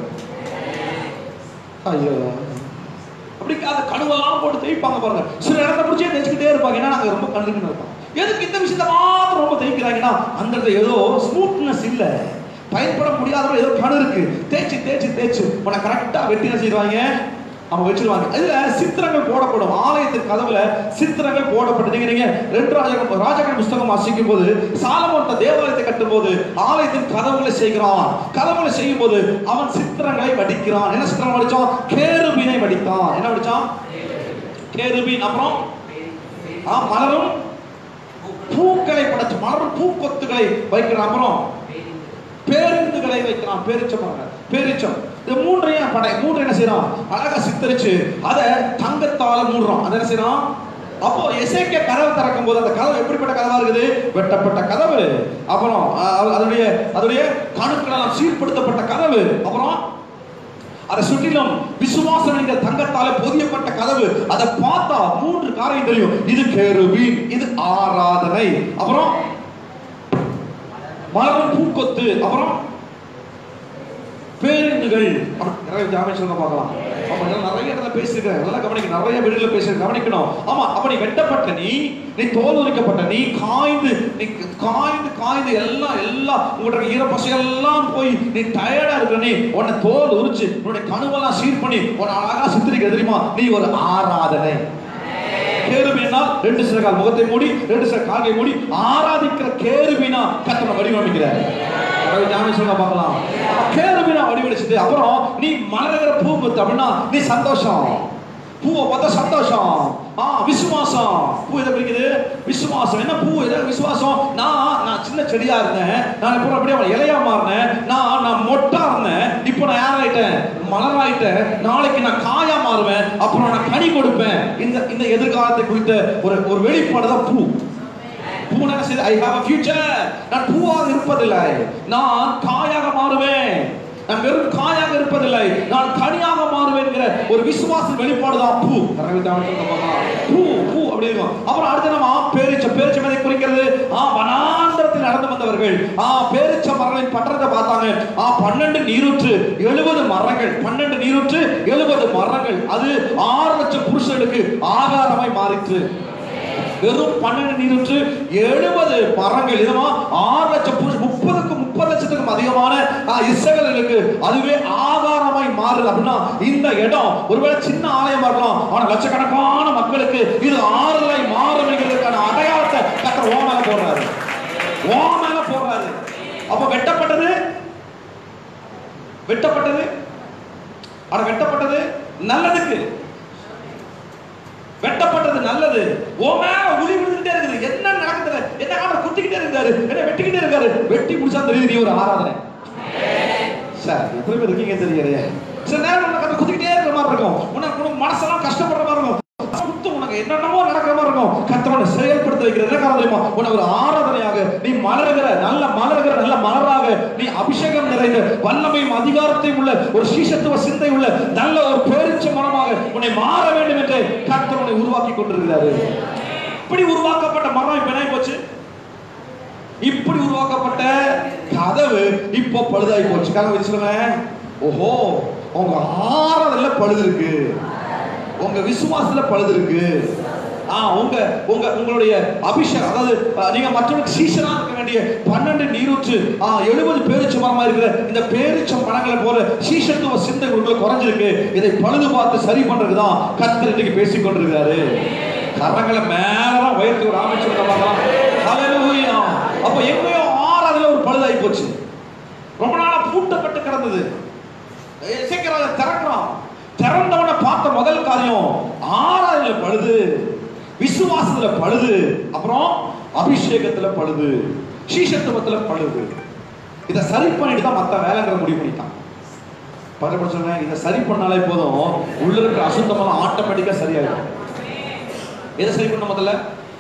ஐயோ அப்படி அந்த கணுவெல்லாம் போட்டு தேய்ப்பாங்க பாருங்க சில இடத்த பிடிச்சே தேய்ச்சிக்கிட்டே இருப்பாங்க ஏன்னா நாங்க ரொம்ப கண்ணுக்குன்னு இருப்போம் எதுக்கு இந்த விஷயத்த மாத்திரம் ரொம்ப தேய்க்கிறாங்கன்னா அந்த இடத்துல ஏதோ ஸ்மூத்னஸ் இல்ல பயன்பட முடியாத ஏதோ கணு இருக்கு தேய்ச்சி தேய்ச்சி தேய்ச்சி உன்னை கரெக்டா வெட்டி என்ன செய்வாங்க அவங்க வச்சிருவாங்க இதுல சித்திரங்கள் போடப்படும் ஆலயத்தின் கதவுல சித்திரங்கள் போடப்பட்டு நீங்க நீங்க ரெண்டு ராஜக ராஜகன் புஸ்தகம் வாசிக்கும் போது சாலமோன் தன் தேவாலயத்தை கட்டும் போது ஆலயத்தின் கதவுகளை செய்கிறான் கதவுகளை செய்யும் போது அவன் சித்திரங்களை வடிக்கிறான் என்ன சித்திரம் வடிச்சான் கேருபீனை வடித்தான் என்ன வடிச்சான் கேருபீன் அப்புறம் ஆ, மலரும் பூக்களை படைச்சு மலரும் பூக்கொத்துகளை வைக்கிறான் அப்புறம் பேருந்துகளை வைக்கிறான் பேரிச்ச மரங்கள் பேரிச்சம் இந்த மூன்றையும் படை மூன்று என்ன செய்யறான் அழகா சித்தரிச்சு அதை தங்கத்தால மூடுறான் அதை என்ன செய்யறான் அப்போ எசேக்கிய கதவு திறக்கும் போது அந்த கதவு எப்படிப்பட்ட கதவா இருக்குது வெட்டப்பட்ட கதவு அப்புறம் அஹ், அதனுடைய அதனுடைய கணுக்களெல்லாம் சீர்படுத்தப்பட்ட கதவு அப்புறம் அதை சுற்றிலும் விசுவாசம் என்கிற தங்கத்தால பொதியப்பட்ட கதவு அதை பார்த்தா மூன்று காரியம் தெரியும் இது கேருபீன் இது ஆராதனை அப்புறம் மலரும் பூக்கொத்து அப்புறம் பேருந்துகள் அப்புறம் நிறைய ஜாமீன் சொல்ல பார்க்கலாம் ஆமா இதெல்லாம் நிறைய இடத்துல பேசியிருக்கிறேன் நல்லா கவனிக்க நிறைய வீடுல பேசி கவனிக்கணும் ஆமா அப்ப நீ வெட்டப்பட்ட நீ நீ தோல் உரிக்கப்பட்ட நீ காய்ந்து நீ காய்ந்து காய்ந்து எல்லாம் எல்லாம் உங்களோட ஈரப்பசை எல்லாம் போய் நீ டயர்டா இருக்கிற நீ உன்னை தோல் உரிச்சு உன்னுடைய கணுவெல்லாம் சீர் பண்ணி உன்னை அழகா சித்தரிக்க தெரியுமா நீ ஒரு ஆராதனை கேருபீனால் ரெண்டு சில கால் முகத்தை மூடி ரெண்டு சில கால்களை மூடி ஆராதிக்கிற கேருபீனா கத்தனை வடிவமைக்கிறார் அதாவது ஜாமி சொல்ல பார்க்கலாம் அப்ப கேருபீனா வடிவடிச்சது அப்புறம் நீ மலர்கிற பூ பத்து அப்படின்னா நீ சந்தோஷம் பூவை பார்த்தா சந்தோஷம் ஆ விசுவாசம் பூ எதை குறிக்குது விசுவாசம் என்ன பூ எதை விசுவாசம் நான் நான் சின்ன செடியா இருந்தேன் நான் இப்போ அப்படியே இலையா மாறினேன் நான் நான் மொட்டா இருந்தேன் இப்போ நான் யார் ஆயிட்டேன் மலராயிட்டேன் நாளைக்கு நான் காயா மாறுவேன் அப்புறம் நான் கனி கொடுப்பேன் இந்த இந்த எதிர்காலத்தை குறித்த ஒரு ஒரு வெளிப்பாடு தான் பூ பூ என்ன செய்து ஐ ஹாவ் a future நான் பூவாக இருப்பதில்லை நான் காயாக மாறுவேன் நான் வெறும் காயாக இருப்பதில்லை நான் கனியாக மாறுவேன் என்கிற ஒரு விசுவாச வெளிப்பாடு தான் பூ கரங்களை தாழ்த்தி சொல்லுங்க பார்க்கலாம். பூ பூ அப்படி இருக்கும் அப்புறம் அடுத்து நம்ம பேரிச்ச பேரிச்ச எதை குறிக்கிறது ஆ வனாந்தரத்தில் நடந்து வந்தவர்கள் ஆ பேரிச்ச மரங்களின் பட்டத்தை பார்த்தாங்க ஆ பன்னெண்டு நீரூற்று எழுபது மரங்கள் பன்னெண்டு நீரூற்று எழுபது மரங்கள் அது ஆறு லட்சம் புருஷர்களுக்கு ஆகாரமாய் மாறிற்று வெறும் பன்னெண்டு நீரூற்று எழுபது மரங்கள் இதுமா ஆறு லட்சம் புருஷ முப்பதுக்கு முப்பது லட்சத்துக்கும் அதிகமான ஆ, இஸ்ரவேலர்களுக்கு அதுவே ஆதாரமாய் மாறுது அப்படின்னா இந்த இடம் ஒருவேளை சின்ன ஆலயமா இருக்கலாம் ஆனா லட்சக்கணக்கான மக்களுக்கு இது ஆறுதலாய் மாறுங்கிறதுக்கான அடையாளத்தை கத்தர் ஓ மேல போடுறாரு ஓ மேல போடுறாரு அப்ப வெட்டப்பட்டது வெட்டப்பட்டது ஆனா வெட்டப்பட்டது நல்லதுக்கு வெட்டப்பட்டது நல்லது ஓமே உளி விழுந்துட்டே இருக்குது என்ன நடக்குது என்ன காரணம் குத்திக்கிட்டே இருக்காரு என்ன வெட்டிக்கிட்டே இருக்காரு வெட்டி முடிச்சா தெரியுது நீ ஒரு ஆராதனை சார் எத்தனை பேர் இருக்கீங்க தெரியலையே சில நேரம் உனக்கு குத்திக்கிட்டே இருக்கிற மாதிரி இருக்கும் உனக்கு உனக்கு மனசெல்லாம் கஷ்டப்படுற மாதிரி இருக்கும் குத்து உனக்கு என்னென்னமோ நடக்கிற மாதிரி இருக்கும் கத்தவனை செயல்படுத்த வைக்கிற என்ன காரணம் தெரியுமா உன்னை ஒரு ஆராதனையாக நீ மலர்கிற நல்ல மலர்கிற நல்ல மலராக நீ அபிஷேகம் நிறைந்த வல்லமையும் அதிகாரத்தையும் உள்ள ஒரு சீசத்துவ சிந்தை உள்ள நல்ல ஒரு பேரிச்ச மரமாக உன்னை மாற வேண்டும் என்று கர்த்தர் உன்னை உருவாக்கி கொண்டிருக்கிறாரு இப்படி உருவாக்கப்பட்ட மரம் இப்ப என்ன போச்சு இப்படி உருவாக்கப்பட்ட கதவு இப்போ பழுதாகி போச்சு கதவு வச்சுருங்க ஓஹோ உங்க ஆறாவதுல பழுது இருக்கு உங்க விசுவாசத்துல பழுது இருக்கு ஆ உங்க உங்க உங்களுடைய அபிஷேகம் அதாவது அஹ், நீங்க மற்றவங்களுக்கு சீசனா இருக்க வேண்டிய பன்னெண்டு நீரூற்று ஆ எழுபது பேரிச்ச மரமா இருக்கிற இந்த பேரிச்ச மரங்களை போல சீசத்துவ சிந்தை உங்களை குறைஞ்சிருக்கு இதை பழுது பார்த்து சரி பண்றதுக்கு தான் கர்த்தர் இன்னைக்கு பேசிக் கொண்டிருக்கிறாரு கரங்களை மேலதான் உயர்த்தி ஒரு அமைச்சர் பார்க்கலாம் ஹalleluya அப்ப எங்கேயோ ஆறாவதுல ஒரு பழுதாகி போச்சு ரொம்ப நாளா பூட்டப்பட்டு கிடந்தது எசேக்கியேல் அதை திறக்கிறான் திறந்தவனை பார்த்த முதல் காரியம் ஆறாவதுல பழுது விசுவாசத்துல பழுது அப்புறம் அபிஷேகத்துல பழுது சீஷத்துவத்துல பழுது இதை சரி பண்ணிட்டு தான் மத்த வேலைங்கிற முடிவு பண்ணிட்டான் பக்கத்துல சொன்னேன் இதை சரி பண்ணாலே போதும் உள்ள இருக்கிற அசுத்தமெல்லாம் ஆட்டோமேட்டிக்கா சரியாயிடும் எதை சரி பண்ண முதல்ல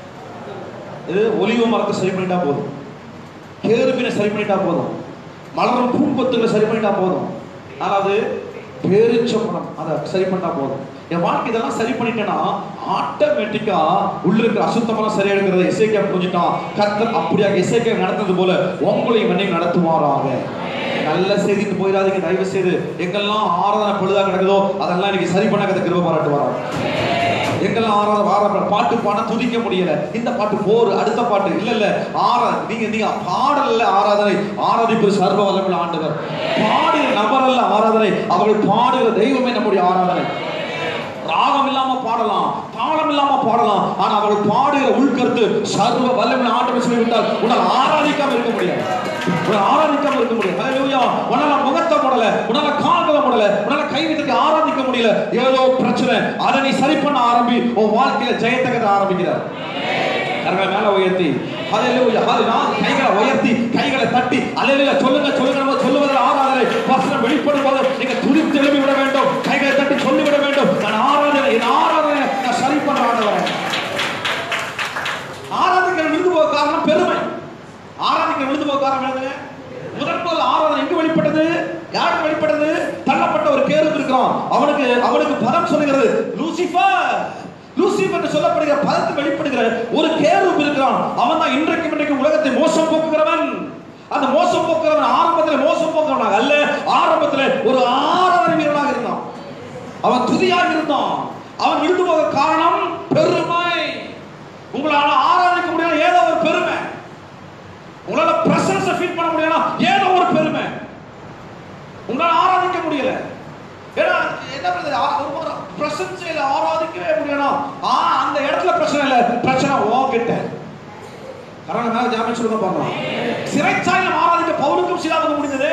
இது ஒலிவ மரத்தை சரி பண்ணிட்டா போதும் கேருபினை சரி பண்ணிட்டா போதும் மலரும் பூம்பத்துகளை சரி பண்ணிட்டா போதும் அதாவது பேரிச்ச மரம் அதை சரி பண்ணா போதும் என் வாழ்க்கை இதெல்லாம் சரி பண்ணிட்டேன்னா ஆட்டோமேட்டிக்கா உள்ள இருக்கிற அசுத்தமெல்லாம் சரியாடுங்கிறத இசைக்கா புரிஞ்சுட்டான் கர்த்தர் அப்படியாக இசைக்கா நடந்தது போல உங்களையும் என்னையும் நடத்துவாராக நல்ல செய்திக்கு போயிடாதீங்க தயவு செய்து எங்கெல்லாம் ஆராதனை பொழுதா கிடக்குதோ அதெல்லாம் இன்னைக்கு சரி பண்ண கதை கிருப பாராட்டு வராங்க எங்கெல்லாம் ஆறாத வார பாட்டு பாட துதிக்க முடியல இந்த பாட்டு போர் அடுத்த பாட்டு இல்ல இல்ல ஆரா நீங்க நீங்க பாடல்ல ஆராதனை ஆராதிப்பது சர்வ வல்லமுள்ள ஆண்டவர் பாடுகிற நபர் அல்ல ஆராதனை அவர்கள் பாடுகிற தெய்வமே நம்முடைய ஆராதனை ராகம் இல்லாம பாடலாம் தாளம் இல்லாம பாடலாம் ஆனா அவர்கள் பாடுகிற உள்கருத்து சர்வ வல்லமுள்ள ஆண்டவர் சொல்லிவிட்டால் உன்னால் ஆராதிக்காம இருக்க முடியாது உன்னால் ஆராதிக்காம இருக்க முடியாது ஹalleluya உன்னால முகத்தை போடல உன்னால கால்களை போடல உன்னால கை வைத்து ஆராதிக்க முடியல ஏதோ பிரச்சனை அதை நீ சரி பண்ண ஆரம்பி உன் வாழ்க்கையில ஜெயத்தை கட்ட ஆரம்பிக்கிறார் கரங்களை மேல உயர்த்தி ஹalleluya ஹalleluya கைகளை உயர்த்தி கைகளை தட்டி ஹalleluya சொல்லுங்க சொல்லுங்க நம்ம சொல்லுவதில் ஆராதனை வசனம் வெளிப்படும் போது நீங்க துடித்து எழுப்பி விட வேண்டும் கைகளை தட்டி சொல்லி விட வேண்டும் நான் ஆராதனை என் ஆராதனை நான் சரி பண்ண ஆண்டவரேன் ஆராதிக்கிற விழுந்து போக காரணம் பெருமை ஆராதிக்கிற விழுந்து போக காரணம் என்னதுங்க முதன் முதல் ஆராதனை எங்க வெளிப்பட்டது யாருக்கு வெளிப்பட்டது தள்ளப்பட்ட ஒரு கேருப்பு இருக்கிறான் அவனுக்கு அவனுக்கு பதம் சொல்லுகிறது லூசிஃபர் லூசிஃபர் என்று சொல்லப்படுகிற பதத்தை வெளிப்படுகிற ஒரு கேருப்பு இருக்கிறான் அவன் தான் இன்றைக்கு இன்றைக்கு உலகத்தை மோசம் போக்குகிறவன் அந்த மோசம் போக்குறவன் ஆரம்பத்தில் மோசம் போக்குறவனாக அல்ல ஆரம்பத்தில் ஒரு ஆராதனை வீரனாக இருந்தான் அவன் துதியாக இருந்தான் அவன் விழுந்து போக காரணம் பெருமை உங்களால ஆராதிக்க முடியல ஏதோ ஒரு பெருமை உங்களால பிரசன்ஸ் ஃபீல் பண்ண முடியல ஏதோ ஒரு பெருமை உங்களால ஆராதிக்க முடியல ஏன்னா என்ன பண்ணுது ஒரு பிரசன்ஸையில ஆராதிக்கவே முடியணும் ஆ அந்த இடத்துல பிரச்சனை இல்ல பிரச்சனை ஓகிட்ட கரண மேல ஜாமீன் சொல்லுங்க பார்க்கலாம் சிறைச்சாலையில் ஆராதிக்க பவுலுக்கும் சிலாவுக்கும் முடிந்தது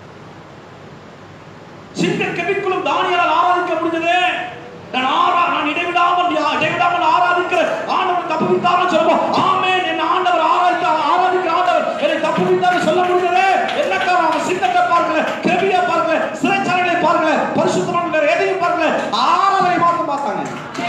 சிங்க கெபிக்குள்ளும் தானியால் ஆராதிக்க முடிந்தது நான் ஆரா நான் தப்புவித்தார்னு சொல்லுவோம் ஆமென் என் ஆண்டவர் ஆராய்த்த ஆராதிக்கிற ஆண்டவர் என்னை தப்புவித்தார்னு சொல்ல முடியல என்ன காரணம் அவங்க சித்தத்தை பார்க்கல கிருபியை பார்க்கல சிறைச்சாலைகளை பார்க்கல பரிசுத்தமான வேற எதையும் பார்க்கல ஆராதனை மாத்திரம் பார்த்தாங்க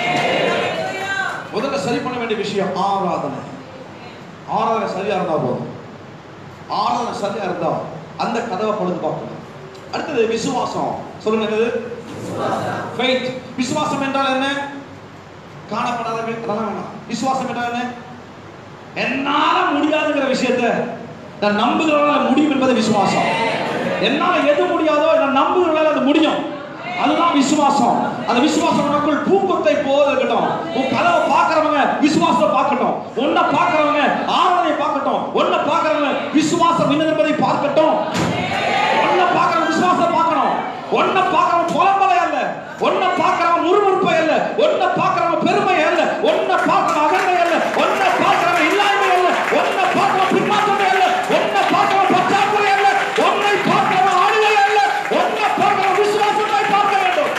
முதல்ல சரி பண்ண வேண்டிய விஷயம் ஆராதனை ஆராதனை சரியா இருந்தா போதும் ஆராதனை சரியா இருந்தா அந்த கதவை பழுது பார்க்கணும் அடுத்தது விசுவாசம் சொல்லுங்க என்னது ஃபெய்த் விசுவாசம் என்றால் என்ன காணப்படாதவை அதெல்லாம் வேணாம் விசுவாசம் என்றால் என்ன என்னால முடியாதுங்கிற விஷயத்தை நான் நம்புகிறவனால முடியும் என்பது விசுவாசம் என்னால எது முடியாதோ நான் நம்புகிறவனால அது முடியும் அதுதான் விசுவாசம் அந்த விசுவாசம் உனக்குள் பூங்கொத்தை போல இருக்கட்டும் உன் கதவை பார்க்கறவங்க விசுவாசத்தை பார்க்கட்டும் உன்னை பார்க்கறவங்க ஆராதனை பார்க்கட்டும் உன்னை பார்க்கறவங்க விசுவாசம் என்ன என்பதை பார்க்கட்டும் உன்னை பார்க்கறவங்க விசுவாசத்தை பார்க்கணும் உன்னை பார்க்கறவன் புலம்பலை அல்ல உன்னை பார்க்கறவன் முறுமுறுப்பை அல்ல உன்னை பார்க்கறவன் பெருமை அல்ல உன்னை பார்க்கறவன் அகந்தை அல்ல உன்னை பார்க்கறவன் இல்லாமை அல்ல உன்னை பார்க்கறவன் பின்மாற்றமே அல்ல உன்னை பார்க்கறவன் பற்றாக்குறை அல்ல உன்னை பார்க்கறவன் ஆளுகை அல்ல உன்னை பார்க்கறவன் விசுவாசத்தை பார்க்க வேண்டும்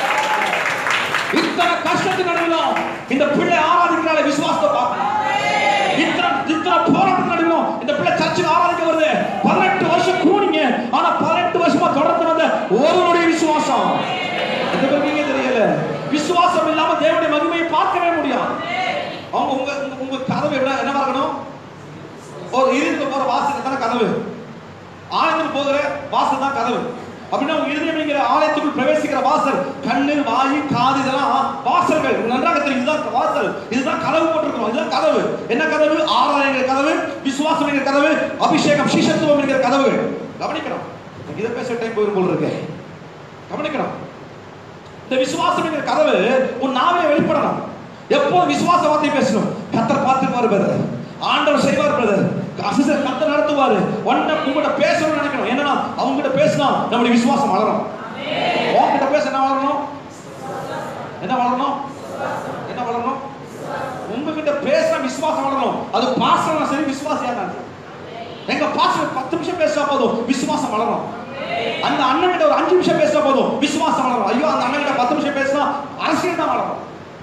இத்தனை கஷ்டத்தின் நடுவிலும் இந்த பிள்ளை ஆராதிக்கிறாளே விசுவாசத்தை பார்க்கணும் இத்தனை இத்தனை போராட்டம் நடுவிலும் இந்த பிள்ளை சர்ச்சுக்கு ஆராதிக்க வருது பதினெட்டு வருஷம் கூனிங்க ஆனா பதினெட்டு வருஷமா தொடர்ந்து வந்த ஒருவருடைய விசுவாசம் எந்த பேருக்கீங்க தெரியல விசுவாசம் இல்லாம தேவனுடைய மகிமையை பார்க்கவே முடியும் அவங்க உங்க உங்க- உங்க கதவு என்ன என்னவா இருக்கணும் ஒரு இருந்து போற வாசல் தானே கதவு ஆலயத்துக்கு போகிற வாசல் தான் கதவு அப்படின்னா உங்க இருதயம்ங்கிற ஆலயத்துக்குள் பிரவேசிக்கிற வாசல் கண்ணு வாய் காது இதெல்லாம் வாசல்கள் உங்களுக்கு நன்றாக தெரியும் இதுதான் வாசல் இதுதான் கதவு போட்டிருக்கோம் இதுதான் கதவு என்ன கதவு ஆராதனைங்கிற கதவு விசுவாசம் என்கிற கதவு அபிஷேகம் சீஷத்துவம் என்கிற கதவு கவனிக்கணும் எனக்கு இதை பேச டைம் போயிரும் போல இருக்கு கவனிக்கணும் இந்த விசுவாசம் என்கிற கதவு உன் நாவிலே வெளிப்படணும் எப்போ விசுவாச வார்த்தை பேசணும் கத்தர் பார்த்துக்குவார் பிரதர் ஆண்டவர் செய்வார் பிரதர் அசிஸ்டர் கத்தர் நடத்துவாரு ஒன்ன உங்ககிட்ட பேசணும்னு நினைக்கணும் என்னன்னா அவங்க கிட்ட பேசினா நம்முடைய விசுவாசம் வளரும் உங்ககிட்ட பேச என்ன வளரணும் என்ன வளரணும் என்ன வளரணும் உங்ககிட்ட பேசினா விசுவாசம் வளரணும் அது பாசனா சரி விசுவாசியா இருந்தாலும் சரி. எங்க பாஸ்டர் பத்து நிமிஷம் பேசினா போதும் விசுவாசம் வளரும் அந்த அண்ணன் கிட்ட ஒரு அஞ்சு நிமிஷம் பேசினா போதும் விசுவாசம் வளரும் ஐயோ அந்த அண்ணன் கிட்ட பத்து நிமிஷம் பேசினா அரசியல் தான் வளரும்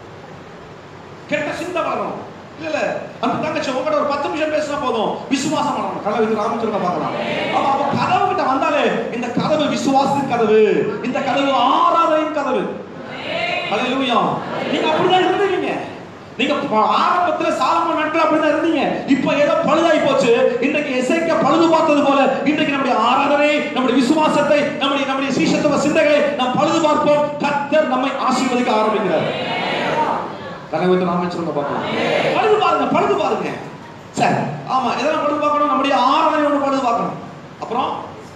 கெட்ட சிந்தை வளரும் இல்ல இல்ல அந்த தங்கச்சி உங்ககிட்ட ஒரு பத்து நிமிஷம் பேசினா போதும் விசுவாசம் வளரும் கதவு இது ராமச்சந்திரன் பார்க்கலாம் அப்ப அப்ப கதவு கிட்ட வந்தாலே இந்த கதவு விசுவாசத்தின் கதவு இந்த கதவு ஆராதனையின் கதவு ஹalleluya நீங்க அப்படிதான் இருந்தீங்க நீங்க ப- ஆரம்பத்துல சாலமோன் நாட்கள் அப்படிதான் இருந்தீங்க இப்போ ஏதோ பழுதாய் போச்சு இன்றைக்கு எசைக்க பழுது பார்த்தது போல இன்றைக்கு நம்முடைய ஆராதனை நம்முடைய விசுவாசத்தை நம்முடைய நம்முடைய சீஷத்துவ சிந்தைகளை நாம் பழுது பார்ப்போம் கர்த்தர் நம்மை ஆசீர்வதிக்க ஆரம்பிக்கிறார் கனவு நாம சொல்லுங்க பார்க்கலாம் பழுது பாருங்க பழுது பாருங்க சரி ஆமா எதெல்லாம் பழுது பார்க்கணும் நம்முடைய ஆராதனை ஒன்று பழுது பார்க்கணும் அப்புறம்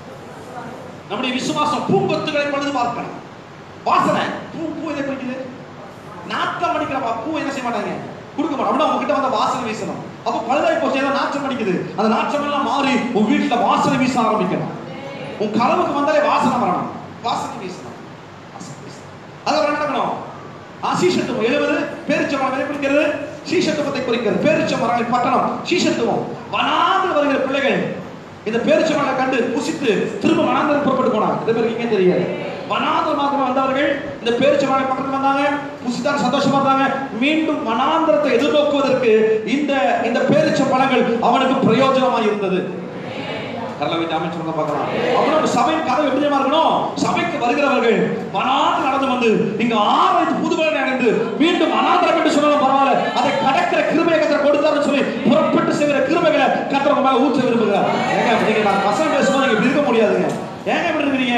நம்முடைய விசுவாசம் பூங்கொத்துகளை பழுது பார்க்கணும் வாசனை பூ பூ எதை குறிக்குது நாட்டம் அடிக்கிற பா- பூ என்ன செய்ய மாட்டாங்க கொடுக்க மாட்டோம் அப்படின்னா உங்ககிட்ட வந்த வாசனை வீசணும் அப்ப பழுதாய் போச்சு ஏதோ நாற்றம் அடிக்குது அந்த நாற்றம் எல்லாம் மாறி உன் வீட்டுல வாசனை வீச ஆரம்பிக்கணும் உன் கதவுக்கு வந்தாலே வாசனை வரணும் வாசனை வீசணும் வாசனை வீசணும். அது அப்புறம் என்ன நடக்கணும் ஆ, சீஷத்துவம் எழுபது பேரிச்சமரம் எதை குறிக்கிறது சீஷத்துவத்தை குறிக்கிறது பேரிச்சமரம் பட்டணம் சீஷத்துவம் வனாந்து வருகிற பிள்ளைகள் இந்த பேரிச்சமரங்களை கண்டு புசித்து திரும்ப வனாந்தரம் புறப்பட்டு போனாங்க இதை பேருக்கு இங்கே தெரியாது வனாந்தரம் மாத்திரம் வந்தவர்கள் இந்த பேரிச்சமரம் பக்கத்துல வந்தாங்க புசித்தார் சந்தோஷமா இருந்தாங்க மீண்டும் வனாந்தரத்தை எதிர்நோக்குவதற்கு இந்த இந்த பேரிச்ச பழங்கள் அவனுக்கு பிரயோஜனமாக இருந்தது கரலவை அமைச்சு சொல்ல பார்க்கலாம் அவனோட சபையின் கதவு எப்படி தெரியுமா இருக்கணும் சபைக்கு வருகிறவர்கள் வனாந்து நடந்து வந்து இங்க ஆராய்ந்து புதுவரை அடைந்து மீண்டும் அனாந்தரம் என்று சொன்னாலும் பரவாயில்ல அதை கடக்கிற கிருபையை கத்தர் கொடுத்தாருன்னு சொல்லி புறப்பட்டு செய்கிற கிருபைகளை கத்தர் உங்க மேல ஊற்ற விரும்புகிறார் ஏங்க நீங்க நான் வசனம் பேசும்போது நீங்க இப்படி இருக்க முடியாதுங்க ஏங்க இப்படி இருக்கிறீங்க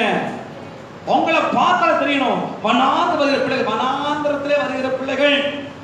உங்களை பார்த்தாலே தெரியணும் வனாந்து வருகிற பிள்ளைகள் வனாந்திரத்திலே வருகிற பிள்ளைகள்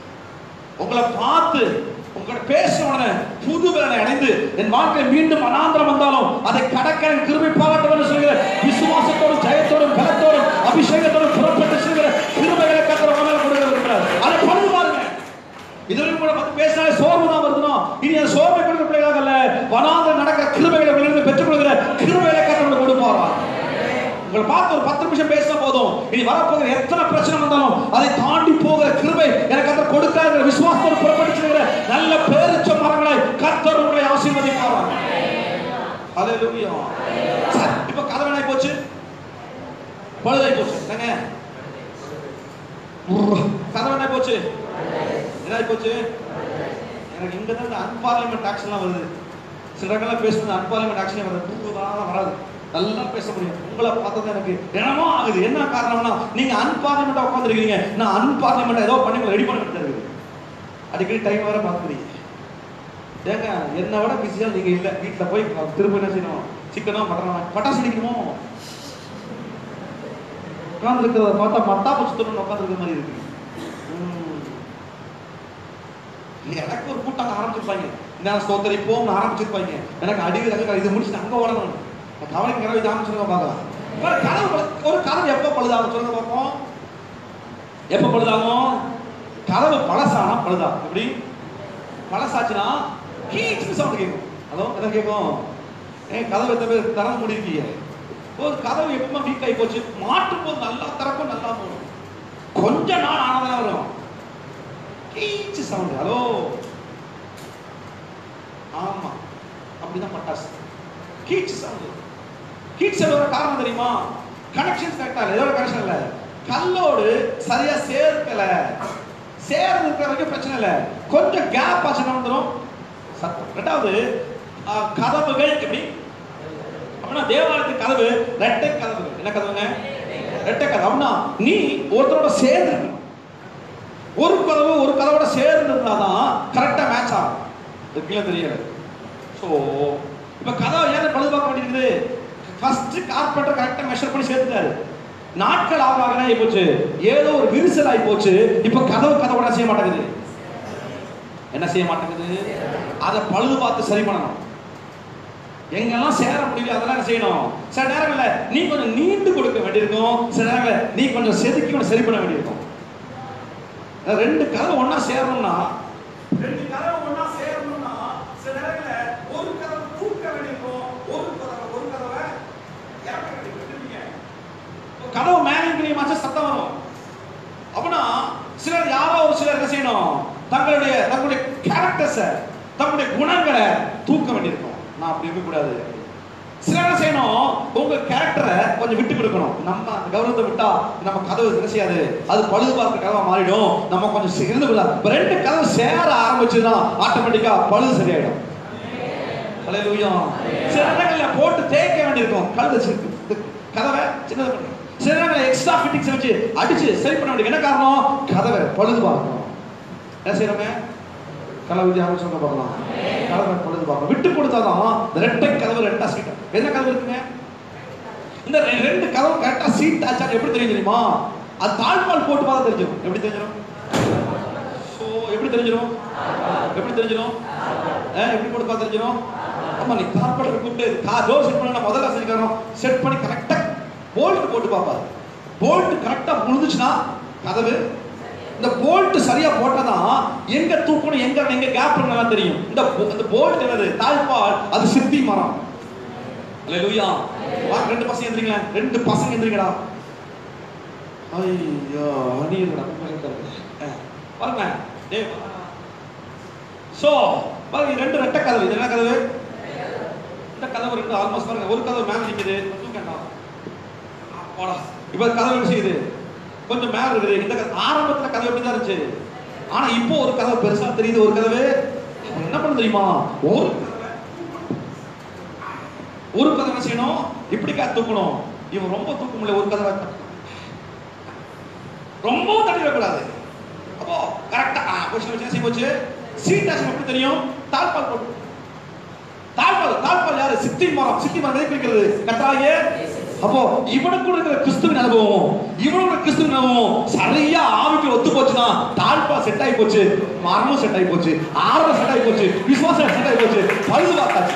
உங்களை பார்த்து உங்களை பேசின உடனே புது பலனை அடைந்து என் வாழ்க்கை மீண்டும் அனாந்திரம் வந்தாலும் அதை கடக்க எனக்கு கிருபை பாராட்டுவேன் சொல்கிற விசுவாசத்தோடும் ஜெயத்தோடும் பலத்தோடும் அபிஷேகத்தோடும் புறப்பட்டு செல்கிற கிருபைகளை கத்தர மேல கொடுக்க விரும்புகிறார் அதை பழுது பாருங்க இதுவரைக்கும் கூட பத்தி பேசினாலே சோர்வு தான் வருதுனோ இனி அந்த சோர்வை கொடுக்கிற பிள்ளைகளாக அல்ல வனாந்திரம் நடக்கிற கிருபைகளை உங்களிடம் பெற்றுக்கொள்கிற கிருபைகளை கத்தரோட கொடுப்பாரா உங்களை பார்த்து ஒரு பத்து நிமிஷம் பேசினா போதும் இனி வரப்போகிற எத்தனை பிரச்சனை வந்தாலும் அதை தாண்டி போகிற கிருபை எனக்கு அந்த கொடுக்காத விசுவாசத்தோடு புறப்பட்டு செல்கிற நல்ல பேரிச்ச மரங்களை கத்தர் உங்களை ஆசீர்வதிப்பாரா ஹalleluya சரி இப்போ கதவு என்ன போச்சு பழுதாய் போச்சு என்னங்க உர்ரு. கதவு என்ன போச்சு என்ன போச்சு எனக்கு இங்க தான் அன்பார்லிமெண்ட் ஆக்ஷன்லாம் வருது சில இடங்கள்ல பேசுறது அன்பார்லிமெண்ட் ஆக்ஷனே வருது தூக்குதான் வராது நல்லா பேச முடியும் உங்களை பார்த்தது எனக்கு என்னமோ ஆகுது என்ன காரணம்னா நீங்க அன்பார்லிமெண்டா உட்காந்துருக்கீங்க நான் அன்பார்லிமெண்ட் ஏதோ பண்ணி உங்களை ரெடி பண்ணிட்டு இருக்குது அடிக்கடி டைம் வர பார்க்குறீங்க ஏங்க என்னை விட பிஸியாக நீங்க இல்லை வீட்டில் போய் திரும்ப என்ன செய்யணும் சிக்கனோ மட்டனோ பட்டாசு அடிக்கணுமோ உட்காந்துருக்கிறத பார்த்தா மத்தாப்பு சுத்தணும்னு உட்காந்துருக்க மாதிரி இருக்கு ம். எனக்கு ஒரு கூட்டம் ஆரம்பிச்சிருப்பாங்க நான் ஸ்தோத்தரிப்போம் ஆரம்பிச்சிருப்பாங்க எனக்கு அடிவில் அங்க இது முடிச்சுட்டு அங்க ஓடணும் நான் கவலைக்கு கனவு இது ஆரம்பிச்சிருக்க பார்க்கலாம் ஒரு கனவு ஒரு கனவு எப்போ பழுதாகும் சொல்லுங்க பார்ப்போம் எப்போ பழுதாகும் கதவு பழசானா பழுதாகும் எப்படி பழசாச்சுன்னா கீச்சு சவுண்ட் கேட்கும் ஹலோ என்ன கேட்கும் ஏன் கதவு எத்தனை பேர் திறந்து முடியிருக்கீங்க ஒரு கதவு எப்பவுமே வீக் ஆகி போச்சு மாட்டும் போது நல்லா திறக்கும் நல்லா போடும் கொஞ்ச நாள் ஆனதான் வரும் கீச்சு சவுண்ட் ஹலோ ஆமா அப்படிதான் பட்டாசு கீச்சு சவுண்ட் கீச்சு சவுண்ட் வர காரணம் தெரியுமா கனெக்ஷன் கரெக்டா இல்லை எதோட கனெக்ஷன் இல்ல கல்லோடு சரியா சேர்க்கல சேர்ந்து இருக்கிற வரைக்கும் பிரச்சனை இல்லை கொஞ்சம் கேப் ஆச்சுன்னா வந்துடும் சத்தம் ரெண்டாவது ஆ, கதவுகள் எப்படி அப்படின்னா தேவாலயத்தின் கதவு ரெட்டை கதவுகள் என்ன கதவுங்க ரெட்டை கதவு அப்படின்னா நீ ஒருத்தரோட சேர்ந்து இருக்கணும் ஒரு கதவு ஒரு கதவோட சேர்ந்து இருந்தாதான் கரெக்டா மேட்ச் ஆகும் இருக்குல்ல தெரியல ஸோ இப்போ கதவை ஏன் பழுது பார்க்க வேண்டியிருக்குது ஃபர்ஸ்ட் கார்பெண்டர் கரெக்டா மெஷர் பண்ணி சேர்த்துட்டாரு நாட்கள் ஆக ஆக ஆகி போச்சு ஏதோ ஒரு விரிசல் ஆகி போச்சு இப்போ கதவு கதவோட செய்ய மாட்டேங்குது என்ன செய்ய மாட்டேங்குது அதை பழுது பார்த்து சரி பண்ணணும் எங்கெல்லாம் சேர முடியல அதெல்லாம் என்ன செய்யணும் சில நேரங்கள்ல நீ கொஞ்சம் நீண்டு கொடுக்க வேண்டியிருக்கும் சில நேரங்கள்ல நீ கொஞ்சம் செதுக்கி கொஞ்சம் சரி பண்ண வேண்டியிருக்கும் அதாவது ரெண்டு கதவு ஒண்ணா சேரணும்னா ரெண்டு கதவு ஒண்ணா சேரணும்னா சில நேரங்கள்ல ஒரு கதவை தூக்க வேண்டியிருக்கும் ஒரு கதவை ஒரு கதவை இறக்க வேண்டியிருக்கும் புரியுதுங்க? ஒரு கதவு மேலே கிளியமாச்சா சத்தம் வரும் அப்படின்னா சிலர் யாரோ ஒரு சிலர் என்ன செய்யணும் தங்களுடைய தங்களுடைய கேரக்டர்ஸை தங்களுடைய குணங்களை தூக்க வேண்டியிருக்கும் நான் அப்படி இருக்கக்கூடாது சிலர் என்ன செய்யணும் உங்க கேரக்டரை கொஞ்சம் விட்டு கொடுக்கணும் நம்ம அந்த கௌரவத்தை விட்டா நம்ம கதவு என்ன செய்யாது அது பழுது பார்க்க கதவா மாறிடும் நம்ம கொஞ்சம் சி- இருந்து விடலாம் இப்ப ரெண்டு கதவு சேர ஆரம்பிச்சுன்னா ஆட்டோமேட்டிக்கா பழுது சரியாயிடும் ஹalleluya சில இடங்கள்ல போட்டு தேய்க்க வேண்டியிருக்கும் கழுதை சி- இது கதவை சின்னது பண்ணி சில இடங்கள்ல எக்ஸ்ட்ரா ஃபிட்டிங்ஸ் வச்சு அடிச்சு சரி பண்ண வேண்டிய என்ன காரணம் கதவை பழுது பார்க்கணும் என்ன செய்யறோங்க கலை வித்யா சொல்ல பார்க்கலாம் கதவை பழுது பார்க்கணும் விட்டு கொடுத்தாதான் இந்த ரெட்டை கதவு ரெண்டா சீட் என்ன கதவு இருக்குங்க இந்த ரெ- ரெண்டு கதவு கரெக்டா சீட் ஆச்சா எப்படி தெரியும் தெரியுமா அது தாழ்பால் போட்டு பார்த்தா தெரிஞ்சிடும் எப்படி தெரிஞ்சிடும் ஸோ எப்படி தெரிஞ்சிடும் எப்படி தெரிஞ்சிடும் ஆ, எப்படி போட்டு பார்த்தா தெரிஞ்சிடும் ஆமா நீ கார்பெண்டர் கூப்பிட்டு கா டோர் செட் பண்ண முதல்ல செஞ்சுக்கணும் செட் பண்ணி கரெக்டா போல்ட் போட்டு பார்ப்பாரு போல்ட் கரெக்டா முழுந்துச்சுன்னா கதவு இந்த போல்ட் சரியா போட்டதான் எங்க தூக்கணும் எங்க எங்க கேப் எல்லாம் தெரியும் இந்த bo- இந்த போல்ட் என்னது தாழ்பால் அது சித்தி மரம் அல்லேலூயா வா ரெண்டு பசங்க எந்திரிங்களா ரெண்டு பசங்க எந்திரிங்கடா ஐயோ அடியுங்கடா பாருங்க டேய் சோ பாருங்க இது ரெண்டு ரெட்டை கதவு இது என்ன கதவு இந்த கதவு ரெண்டு ஆல்மோஸ்ட் பாருங்க ஒரு கதவு மேல நிக்குது தூக்கண்டா போடா இப்ப கதவு என்ன செய்யுது கொஞ்சம் மேல இருக்குது இந்த கதவு ஆரம்பத்துல கதவு எப்படி தான் இருந்துச்சு ஆனா இப்போ ஒரு கதவு பெருசா தெரியுது ஒரு கதவு அப்ப என்ன பண்ண தெரியுமா ஒரு கதவை ஒரு கதவை என்ன செய்யணும் இப்படிக்கா தூக்கணும் இவன் ரொம்ப தூக்க முடியல ஒரு கதவை ரொம்ப தட்டிடக்கூடாது அப்போ கரெக்டா கொஸ்டின் வச்சு செய்ய போச்சு சீட் ஆக்ஷன் எப்படி தெரியும் தாழ்பால் போட்டு தாழ்பால் தாழ்பால் யாரு சித்தி மரம் சித்தி மரம் எதை குறிக்கிறது கத்தாயே அப்போ இவனுக்கு இருக்கிற கிறிஸ்துவின் அனுபவம் இவனோட கிறிஸ்துவின் அனுபவம் சரியா ஆவிக்கு ஒத்து போச்சுன்னா தாழ்பால் செட் ஆகி போச்சு மரமும் செட் ஆகி போச்சு ஆர்வம் செட் ஆகி போச்சு விசுவாசம் செட் ஆகி போச்சு பழுது பார்த்தாச்சு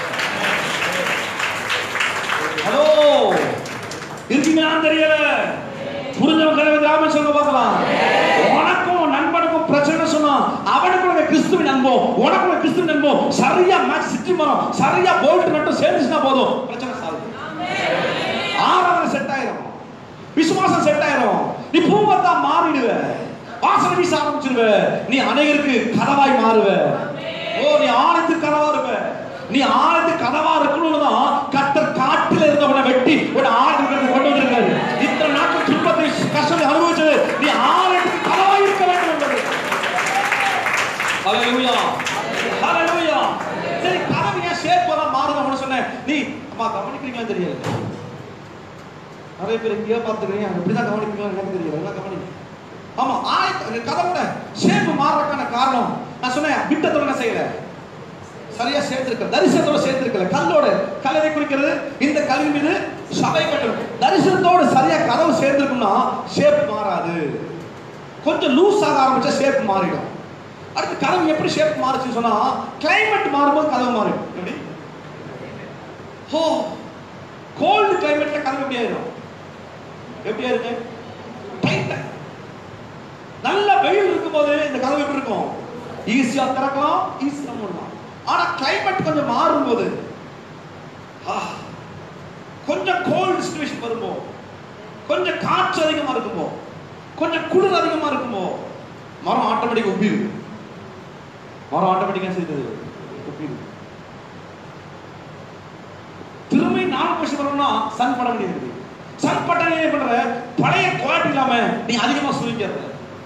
ஹலோ இருக்கீங்களான்னு தெரியல புரிஞ்சவங்க கதவை கிராமம் சொல்ல பார்க்கலாம் உனக்கும் உன் நண்பனுக்கும் பிரச்சனை சொன்னா அவனுக்கு உனக்கு கிறிஸ்துவின் அன்பம் உனக்கு உனக்கு கிறிஸ்துவின் அன்பம் சரியா மேட்ச் சிட்டி மரம் சரியா போல்ட் மட்டும் சேர்ந்துச்சுன்னா போதும் பிரச்சனை சால்வ் ஆராதனை செட் ஆயிரும் விசுவாசம் செட் ஆயிரும் நீ பூவத்தா மாறிடுவ வாசனை வீச ஆரம்பிச்சிருவ நீ அநேகருக்கு கதவாய் மாறுவ ஓ நீ ஆனத்து கதவா இருப்ப நீ ஆனத்து கதவா இருக்கணும்னு தான் கத்தர் காட்டில் இருந்தவனை வெட்டி ஒரு ஆளுக்கு கொண்டு வந்திருக்காரு இத்தனை நாட்கள் துன்பத்தை கஷ்டத்தை அனுபவிச்சது நீ ஆனத்துக்கு கதவாய் இருக்க வேண்டும் என்பது Hallelujah. அம்மா கவனிக்கிறீங்களா தெரியல நிறைய பேர் எங்கேயோ பார்த்துக்கிறீங்க இப்படிதான் கவனிப்பீங்களா எனக்கு தெரியல எல்லாம் கவனிங்க ஆமா ஆயத்த கதவோட ஷேப் மாறக்கான காரணம் நான் சொன்னேன் விட்டத்தோட என்ன செய்யல சரியா சேர்த்திருக்கல தரிசனத்தோட சேர்த்திருக்கல கல்லோட கல்லறை குறிக்கிறது இந்த கல்வி மீது சபை கட்டணும் தரிசனத்தோட சரியா கதவு சேர்த்திருக்கும்னா ஷேப் மாறாது கொஞ்சம் லூஸ் ஆக ஆரம்பிச்சா ஷேப் மாறிடும் அடுத்து கதவு எப்படி ஷேப் மாறுச்சுன்னு சொன்னா கிளைமேட் மாறும்போது கதவு மாறிடும் எப்படி ஹோ கோல்டு கிளைமேட்ல கதவு எப்படி ஆயிடும் எப்படி ஆயிருங்க டைட்டா நல்ல வெயில் இருக்கும்போது இந்த கதவு எப்படி இருக்கும் ஈஸியா திறக்கலாம் ஈஸியா மூடலாம் ஆனா கிளைமேட் கொஞ்சம் மாறும்போது ஆ, கொஞ்சம் கோல்டு சுச்சுவேஷன் வரும்போ கொஞ்சம் காற்று அதிகமா இருக்கும்போ கொஞ்சம் குளிர் அதிகமா இருக்கும்போ மரம் ஆட்டோமேட்டிக் உப்பிடுது மரம் ஆட்டோமேட்டிக்கா செய்தது உப்பிடுது திரும்பி நாலு வருஷம் வரணும்னா சன் பட வேண்டியது சன் பட்ட என்ன பண்ற பழைய குவாலிட்டி இல்லாம நீ அதிகமா சுருங்கிறது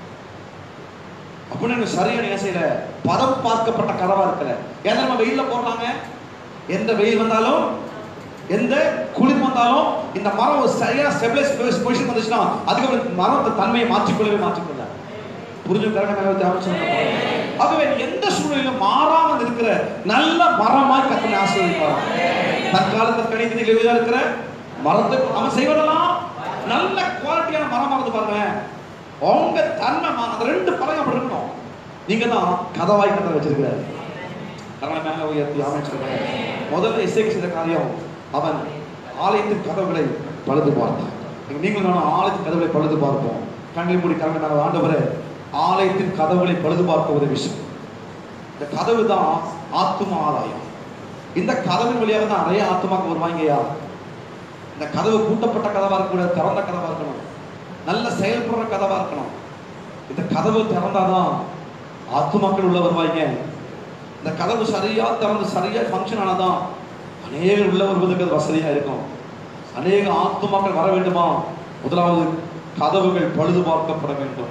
அப்படின்னு எனக்கு சரியா நீ என்ன செய்யற பதம் பார்க்கப்பட்ட கதவா இருக்கல ஏன் நம்ம வெயில்ல போடுறாங்க எந்த வெயில் வந்தாலும் எந்த குளிர் வந்தாலும் இந்த மரம் ஒரு சரியா ஸ்டெபிலைஸ் பொசிஷன் வந்துச்சுன்னா அதுக்கப்புறம் மரம் அந்த தன்மையை மாற்றிக்கொள்ளவே மாற்றிக்கொள்ள புரிஞ்சு கரெக்டாக ஆகவே நீ எந்த சூழ்நிலையிலும் மாறாமல் இருக்கிற நல்ல மரமாய் கத்தனை ஆசீர்வதிப்பார் தற்காலத்தில் கணிதத்தில் எழுதியா இருக்கிற மரத்துக்கு அவன் செய்வதெல்லாம் நல்ல குவாலிட்டியான மரமா இருந்து பாருங்க உங்க தன்மை மா- அந்த ரெண்டு பழம் அப்படி இருக்கணும் நீங்க தான் கதவாய் கதை வச்சிருக்கிறாரு கதவை மேல உயர்த்தி அமைச்சிருக்கிறார் முதல்ல இசைக்கு செய்த காரியம் அவன் ஆலயத்தின் கதவுகளை பழுது பார்த்தான் நீங்க நீங்களும் நானும் ஆலயத்தின் கதவுகளை பழுது பார்ப்போம் கண்ணில் மூடி கலங்க நாங்கள் ஆண்டவரே ஆலயத்தின் கதவுகளை பழுது பார்க்க ஒரு விஷயம் இந்த கதவு தான் ஆத்தும ஆலயம் இந்த கதவின் வழியாக தான் நிறைய ஆத்துமாக்கள் வருவாங்கய்யா இந்த கதவு பூட்டப்பட்ட கதவா இருக்கக்கூடாது திறந்த கதவா இருக்கணும் நல்ல செயல்படுற கதவா இருக்கணும் இந்த கதவு திறந்தாதான் ஆத்துமாக்கள் உள்ள வருவாங்க இந்த கதவு சரியா திறந்து சரியா ஃபங்க்ஷன் ஆனாதான் அநேகர் உள்ள வருவதற்கு அது வசதியா இருக்கும் அநேக ஆத்துமாக்கள் வர வேண்டுமா முதலாவது கதவுகள் பழுது பார்க்கப்பட வேண்டும்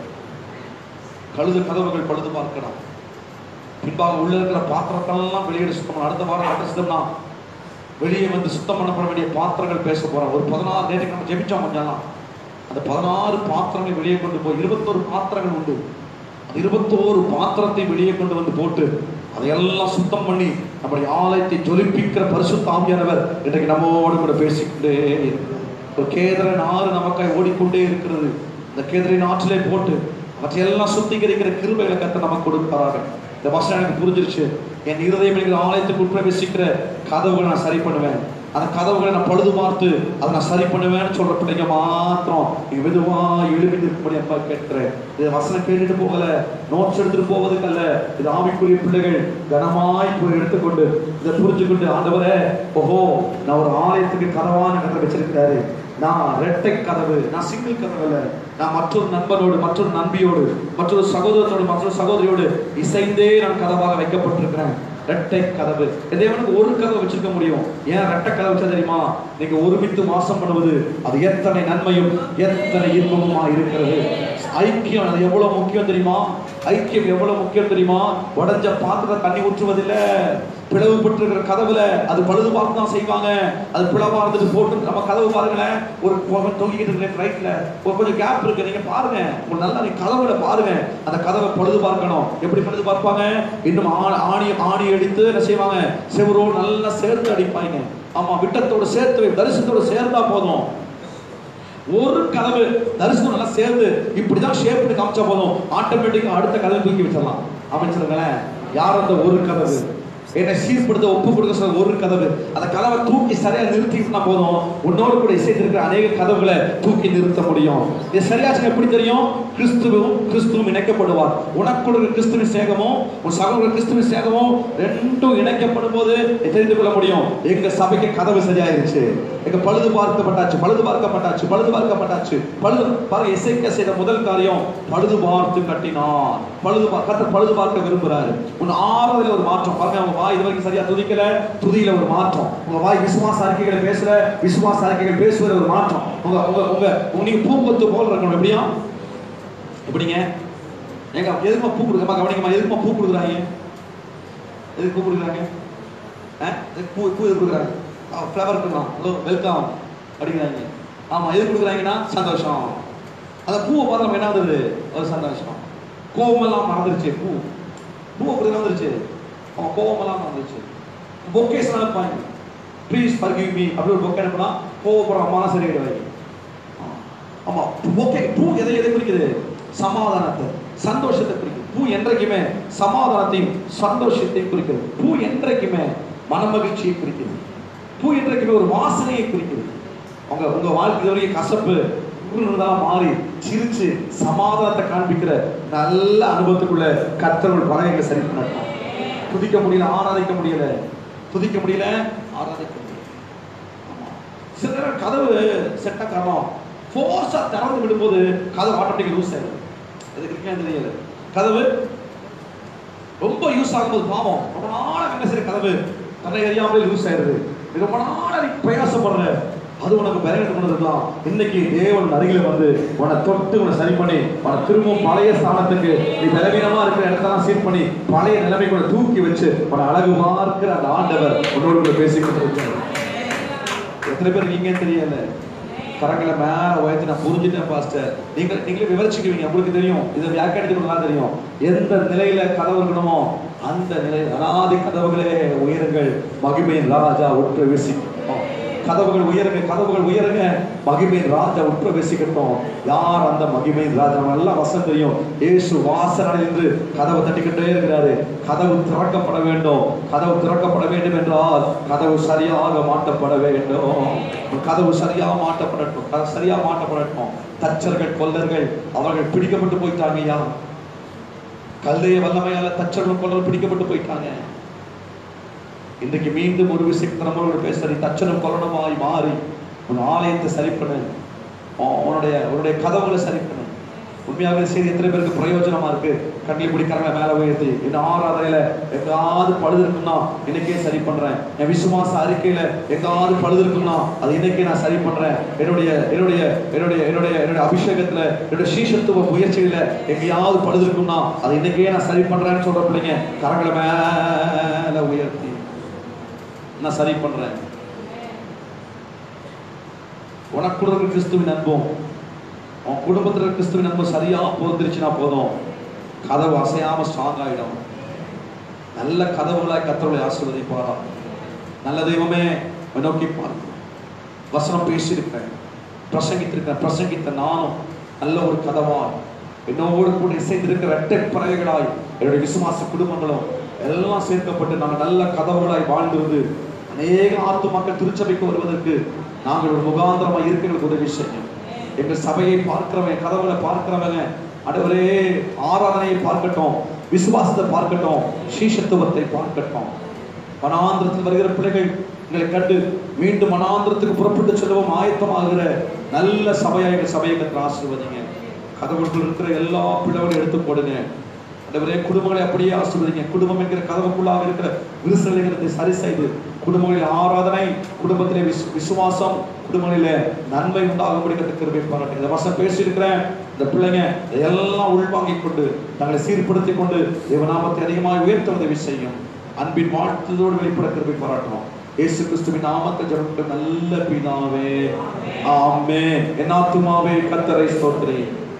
கழுது கதவுகள் பழுது பார்க்கணும் பின்பாக உள்ள இருக்கிற பாத்திரத்தெல்லாம் வெளியிட சுத்தம் பண்ணணும். அடுத்த வாரம் கட்டசிதம்னா வெளியே வந்து சுத்தம் பண்ணப்பட வேண்டிய பாத்திரங்கள் பேச போறோம் ஒரு பதினாறு நேரத்துக்கு நம்ம ஜெபிச்சோம் கொஞ்சம் அந்த பதினாறு பாத்திரங்களை வெளியே கொண்டு போய் இருபத்தோரு பாத்திரங்கள் உண்டு அந்த இருபத்தோரு பாத்திரத்தை வெளியே கொண்டு வந்து போட்டு அதையெல்லாம் சுத்தம் பண்ணி நம்முடைய ஆலயத்தை ஜொலிப்பிக்கிற பரிசுத்த ஆவியானவர் இன்றைக்கு நம்மோடு கூட பேசிக்கொண்டே இருக்கிறார். ஒரு கேதரன் ஆறு நமக்காய் ஓடிக்கொண்டே இருக்கிறது இந்த கேதரின் ஆற்றிலே போட்டு அவற்றையெல்லாம் சுத்திகரிக்கிற கிருபைகளை கத்த நமக்கு கொடுப்பாராங்க இந்த வசனம் எனக்கு புரிஞ்சிருச்சு என் இருதயம் என்கிற ஆலயத்துக்கு உட்பிரவேசிக்கிற கதவுகளை நான் சரி பண்ணுவேன் அந்த கதவுகளை நான் பழுது பார்த்து அதை நான் சரி பண்ணுவேன்னு சொல்ற பிள்ளைங்க மாத்திரம் நீங்க மெதுவா எழுப்பி நிற்கும்படி அப்பா கேட்கிறேன் இது வசனம் கேட்டுட்டு போகல நோட்ஸ் எடுத்துட்டு போவதுக்கு அல்ல இது ஆவிக்குரிய பிள்ளைகள் கனமாய் போய் எடுத்துக்கொண்டு இதை புரிஞ்சுக்கொண்டு ஆண்டவரே ஓஹோ நான் ஒரு ஆலயத்துக்கு கதவான கதை வச்சிருக்கிறாரு நான் ரெட்டை கதவு நான் சிங்கிள் கதவு அல்ல நான் மற்றொரு நண்பனோடு மற்றொரு நண்பியோடு மற்றொரு சகோதரத்தோடு மற்றொரு சகோதரியோடு இசைந்தே நான் கதவாக வைக்கப்பட்டிருக்கிறேன் ரெட்டை கதவு என் தேவனுக்கு ஒரு கதவு வச்சிருக்க முடியும் ஏன் ரெட்டை கதவு வச்சா தெரியுமா நீங்க ஒருமித்து வாசம் பண்ணுவது அது எத்தனை நன்மையும் எத்தனை இன்பமுமா இருக்கிறது ஐக்கியம் அது எவ்வளவு முக்கியம் தெரியுமா ஐக்கியம் எவ்வளவு முக்கியம் தெரியுமா உடஞ்ச பாத்திர தண்ணி ஊற்றுவதில்லை பிளவுபட்டிருக்கிற கதவுல அது பழுது பார்த்து தான் செய்வாங்க அது பிளவா இருந்துட்டு போட்டு நம்ம கதவு பாருங்களேன் ஒரு பக்கம் தொங்கிக்கிட்டு இருக்கு ரைட்ல ஒரு கொஞ்சம் கேப் இருக்கு நீங்க பாருங்க ஒரு நல்லா நீங்க கதவுல பாருங்க அந்த கதவை பழுது பார்க்கணும் எப்படி பழுது பார்ப்பாங்க இன்னும் ஆ- ஆணி ஆணி அடித்து என்ன செய்வாங்க செவரோடு நல்லா சேர்த்து அடிப்பாங்க ஆமா விட்டத்தோட சேர்த்து வை, தரிசனத்தோட சேர்ந்தா போதும் ஒரு கதவு தரிசனம் நல்லா சேர்ந்து இப்படிதான் ஷேப்னு காமிச்சா போதும் ஆட்டோமேட்டிக்கா அடுத்த கதவு தூக்கி வச்சிடலாம் அமைச்சிருங்களேன் யார் அந்த ஒரு கதவு என்னை சீர்படுத்த ஒப்பு கொடுக்க சொல்ற ஒரு கதவு அந்த கதவை தூக்கி சரியா நிறுத்தினா போதும் உன்னோடு கூட இசைத்திருக்கிற அநேக கதவுகளை தூக்கி நிறுத்த முடியும் இது சரியாச்சுங்க எப்படி தெரியும் கிறிஸ்துவும் கிறிஸ்துவும் இணைக்கப்படுவார் உனக்குள்ள இருக்கிற கிறிஸ்துவின் சேகமும் உன் சகோதர கிறிஸ்துவின் சேகமும் ரெண்டும் இணைக்கப்படும் போது நீ தெரிந்து கொள்ள முடியும் எங்க சபைக்கு கதவு சரியாயிருச்சு எங்க பழுது பார்க்கப்பட்டாச்சு பழுது பார்க்கப்பட்டாச்சு பழுது பார்க்கப்பட்டாச்சு பழுது பாருங்க இசைக்க செய்த முதல் காரியம் பழுது பார்த்து கட்டினான் பழுது பா- கர்த்தர் பழுது பார்க்க விரும்புறாரு உன் ஆறுதல ஒரு மாற்றம் பாருங்க உங்க வாய் இது வரைக்கும் சரியா துதிக்கல துதியில ஒரு மாற்றம் உங்க வாய் விசுவாச அறிக்கைகளை பேசுற விசுவாச அறிக்கைகள் பேசுகிற ஒரு மாற்றம் உங்க உங்க உங்க உங்க நீங்க பூங்கொத்து போல இருக்கணும் எப்படியா எப்படிங்க ஏங்க எதுக்குமா பூ கொடுக்கமா கவனிக்கமா எதுக்குமா பூ கொடுக்குறாங்க எதுக்கு பூ கொடுக்குறாங்க ஆ? எதுக்கு பூ பூ எதுக்கு கொடுக்குறாங்க ஃப்ளவர் கொடுக்கலாம் ஹலோ வெல்கம் அப்படிங்கிறாங்க ஆமா எது கொடுக்குறாங்கன்னா சந்தோஷம் அந்த பூவை பார்த்து நம்ம என்ன வந்தது ஒரு சந்தோஷம் கோவமெல்லாம் மறந்துருச்சு பூ பூவை கொடுக்க வந்துருச்சு அவன் கோவமெல்லாம் மறந்துருச்சு பொக்கேஸ் அனுப்பாங்க ப்ளீஸ் forgive me அப்படி ஒரு பொக்கே அனுப்புனா கோவப்படுற அம்மா சரியாயிடுவாங்க ஆமா ஓகே பூ எதை எதை குறிக்குது சமாதானத்தை சந்தோஷத்தை குறிக்குது பூ என்றைக்குமே சமாதானத்தையும் சந்தோஷத்தையும் குறிக்கிறது பூ என்றைக்குமே மனமகிழ்ச்சியை குறிக்குது பூ என்றைக்குமே ஒரு வாசனையை குறிக்குது உங்க உங்க வாழ்க்கை வரைக்கும் கசப்பு தான் மாறி சிரிச்சு சமாதானத்தை காண்பிக்கிற நல்ல அனுபவத்துக்குள்ள கத்தர்கள் பலகைகளை சரி பண்ணட்டும் துதிக்க முடியல ஆராதிக்க முடியல துதிக்க முடியல ஆராதிக்க முடியல ஆமா. சில நேரம் கதவு செட்ட காரணம் ஃபோர்ஸா திறந்து விடும்போது கதவு ஆட்டோமேட்டிக் லூஸ் ஆயிடும் எதுக்கு இருக்கேன்னு தெரியல கதவு ரொம்ப யூஸ் ஆகும்போது பாவம் ரொம்ப நாளா என்ன செய்யற கதவு தன்னை அறியாமலே லூஸ் ஆயிருது நீ ரொம்ப நாளா நீ பிரயாசப்படுற அது உனக்கு பலகீனம் பண்ணதுதான் இன்னைக்கு தேவன் அருகில வந்து உன்னை தொட்டு உன்னை சரி பண்ணி உன்னை திரும்பவும் பழைய ஸ்தானத்துக்கு நீ பலவீனமா இருக்கிற இடத்தெல்லாம் சீர் பண்ணி பழைய நிலைமைக்கு உன்னை தூக்கி வச்சு உன்னை அழகு பார்க்கிற அந்த ஆண்டவர் உன்னோடு கூட பேசிக்கிட்டு இருக்காரு எத்தனை பேர் நீங்க தெரியல கரங்களை மேல உயர்த்தி நான் புரிஞ்சுட்டேன் பாஸ்டர் நீங்க நீங்களே விவரிச்சுக்குவீங்க உங்களுக்கு தெரியும் இதை வியாக்கியானத்துக்கு தெரியும் எந்த நிலையில கதவு இருக்கணுமோ அந்த நிலையில் அனாதி கதவுகளே உயருங்கள் மகிமையின் ராஜா உற்று வீசிக்கட்டும் கதவுகள் உயருங்க கதவுகள் உயருங்க மகிமையின் ராஜா உற்று வீசிக்கட்டும் யார் அந்த மகிமையின் ராஜா நம்ம நல்லா வசனம் தெரியும் இயேசு வாசனை என்று கதவை தட்டிக்கிட்டே இருக்கிறாரு கதவு திறக்கப்பட வேண்டும் கதவு திறக்கப்பட வேண்டும் என்றால் கதவு சரியாக மாட்டப்பட வேண்டும் கதவு சரியா மாட்டப்படட்டும் கதவு சரியா மாட்டப்படட்டும் தச்சர்கள் கொல்லர்கள் அவர்கள் பிடிக்கப்பட்டு போயிட்டாங்க ஐயா கல்தைய வல்லமையால தச்சர்கள் கொல்லர்கள் பிடிக்கப்பட்டு போயிட்டாங்க இன்றைக்கு மீண்டும் ஒரு விஷயத்தை நம்மளோட பேசுறி தச்சனும் கொல்லணுமாய் மாறி உன் ஆலயத்தை சரி பண்ணு உன் உன்னுடைய உன்னுடைய கதவுகளை சரி பண்ணு உண்மையாகவே செய்தி எத்தனை பேருக்கு பிரயோஜனமா இருக்கு கண்ணில் இப்படி கரங்களை மேல உயர்த்தி இந்த ஆராதனையில எங்காவது பழுது இருக்குன்னா இன்னைக்கே சரி பண்றேன் என் விசுவாச அறிக்கையில எங்காவது பழுது இருக்குன்னா அது இன்னைக்கே நான் சரி பண்றேன் என்னுடைய என்னுடைய என்னுடைய என்னுடைய என்னுடைய அபிஷேகத்துல என்னுடைய சீஷத்துவ முயற்சியில எங்கேயாவது பழுது இருக்குன்னா அது இன்னைக்கே நான் சரி பண்றேன்னு சொல்ற பிள்ளைங்க கரங்களை மேல உயர்த்தி நான் சரி பண்றேன் உனக்கு இருக்கிற கிறிஸ்துவின் அன்பும் உன் குடும்பத்தில் இருக்கிற கிறிஸ்துவின் அன்பும் சரியா பொருந்துருச்சுன்னா போதும் கதவு அசையாம ஸ்ட்ராங் ஆயிடும் நல்ல கதவுகளாய் கத்தவளை ஆசீர்வதிப்பாரா நல்ல தெய்வமே உம்மை நோக்கி பார்க்கிறோம் வசனம் பேசியிருக்கிறேன் பிரசங்கித்திருக்கிறேன் பிரசங்கித்த நானும் நல்ல ஒரு கதவாய் என்னோடு கூட இசைந்திருக்கிற இரட்டை பறவைகளாய் என்னுடைய விசுவாச குடும்பங்களும் எல்லாம் சேர்க்கப்பட்டு நாங்கள் நல்ல கதவுகளாய் வாழ்ந்திருந்து அநேக ஆத்து மக்கள் திருச்சபைக்கு வருவதற்கு நாங்கள் ஒரு முகாந்திரமாக இருக்கிற உதவி செய்யும் எங்கள் சபையை பார்க்கிறவன் கதவுகளை பார்க்கிறவங்க அடவரே ஆராதனையை பார்க்கட்டும் விசுவாசத்தை பார்க்கட்டும் சீஷத்துவத்தை பார்க்கட்டும் வனாந்திரத்தில் வருகிற பிள்ளைகள் எங்களை கண்டு மீண்டும் வனாந்திரத்துக்கு புறப்பட்டு செல்வம் ஆயத்தமாகிற நல்ல சபையா எங்கள் சபையை கற்று ஆசீர்வதிங்க கதவுக்குள் இருக்கிற எல்லா பிள்ளைகளையும் எடுத்து போடுங்க ஆண்டவரே குடும்பங்களை அப்படியே ஆசீர்வதிங்க குடும்பம் என்கிற கதவுக்குள்ளாக இருக்கிற விரிசல்களை சரி செய்து குடும்பங்களில் ஆராதனை குடும்பத்திலே விசு விசுவாசம் குடும்பங்களிலே நன்மை உண்டாகும்படி கற்று கிருபை பாராட்டுங்க இந்த வசனம் பேசியிருக்கிறேன் இந்த பிள்ளைங்க எல்லாம் உள்வாங்கிக் கொண்டு தங்களை சீர்படுத்திக் கொண்டு தேவநாமத்தை அதிகமாக உயர்த்த உதவி செய்யும் அன்பின் வாழ்த்துதோடு வெளிப்பட கிருபை பாராட்டணும் இயேசு கிறிஸ்துவின் நாமத்தை ஜெபம் நல்ல பிதாவே ஆமே என் ஆத்துமாவே கத்தரை ஸ்தோத்திரி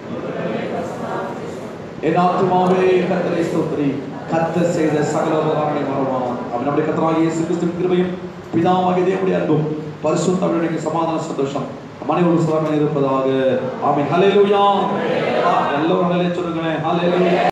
என் ஆத்துமாவே கத்தரை ஸ்தோத்திரி கத்த செய்த சகல உபகாரங்களை மறவான் அவன் நம்முடைய கத்தராக இயேசு கிறிஸ்துவின் கிருபையும் பிதாவாகிய தேவனுடைய அன்பும் பரிசுத்த அவருடைய சமாதான சந்தோஷம் மனைவி இருப்பதாக ஆமென் ஹalleluya எல்லோரும் நிலை சொல்லுங்களேன் ஹalleluya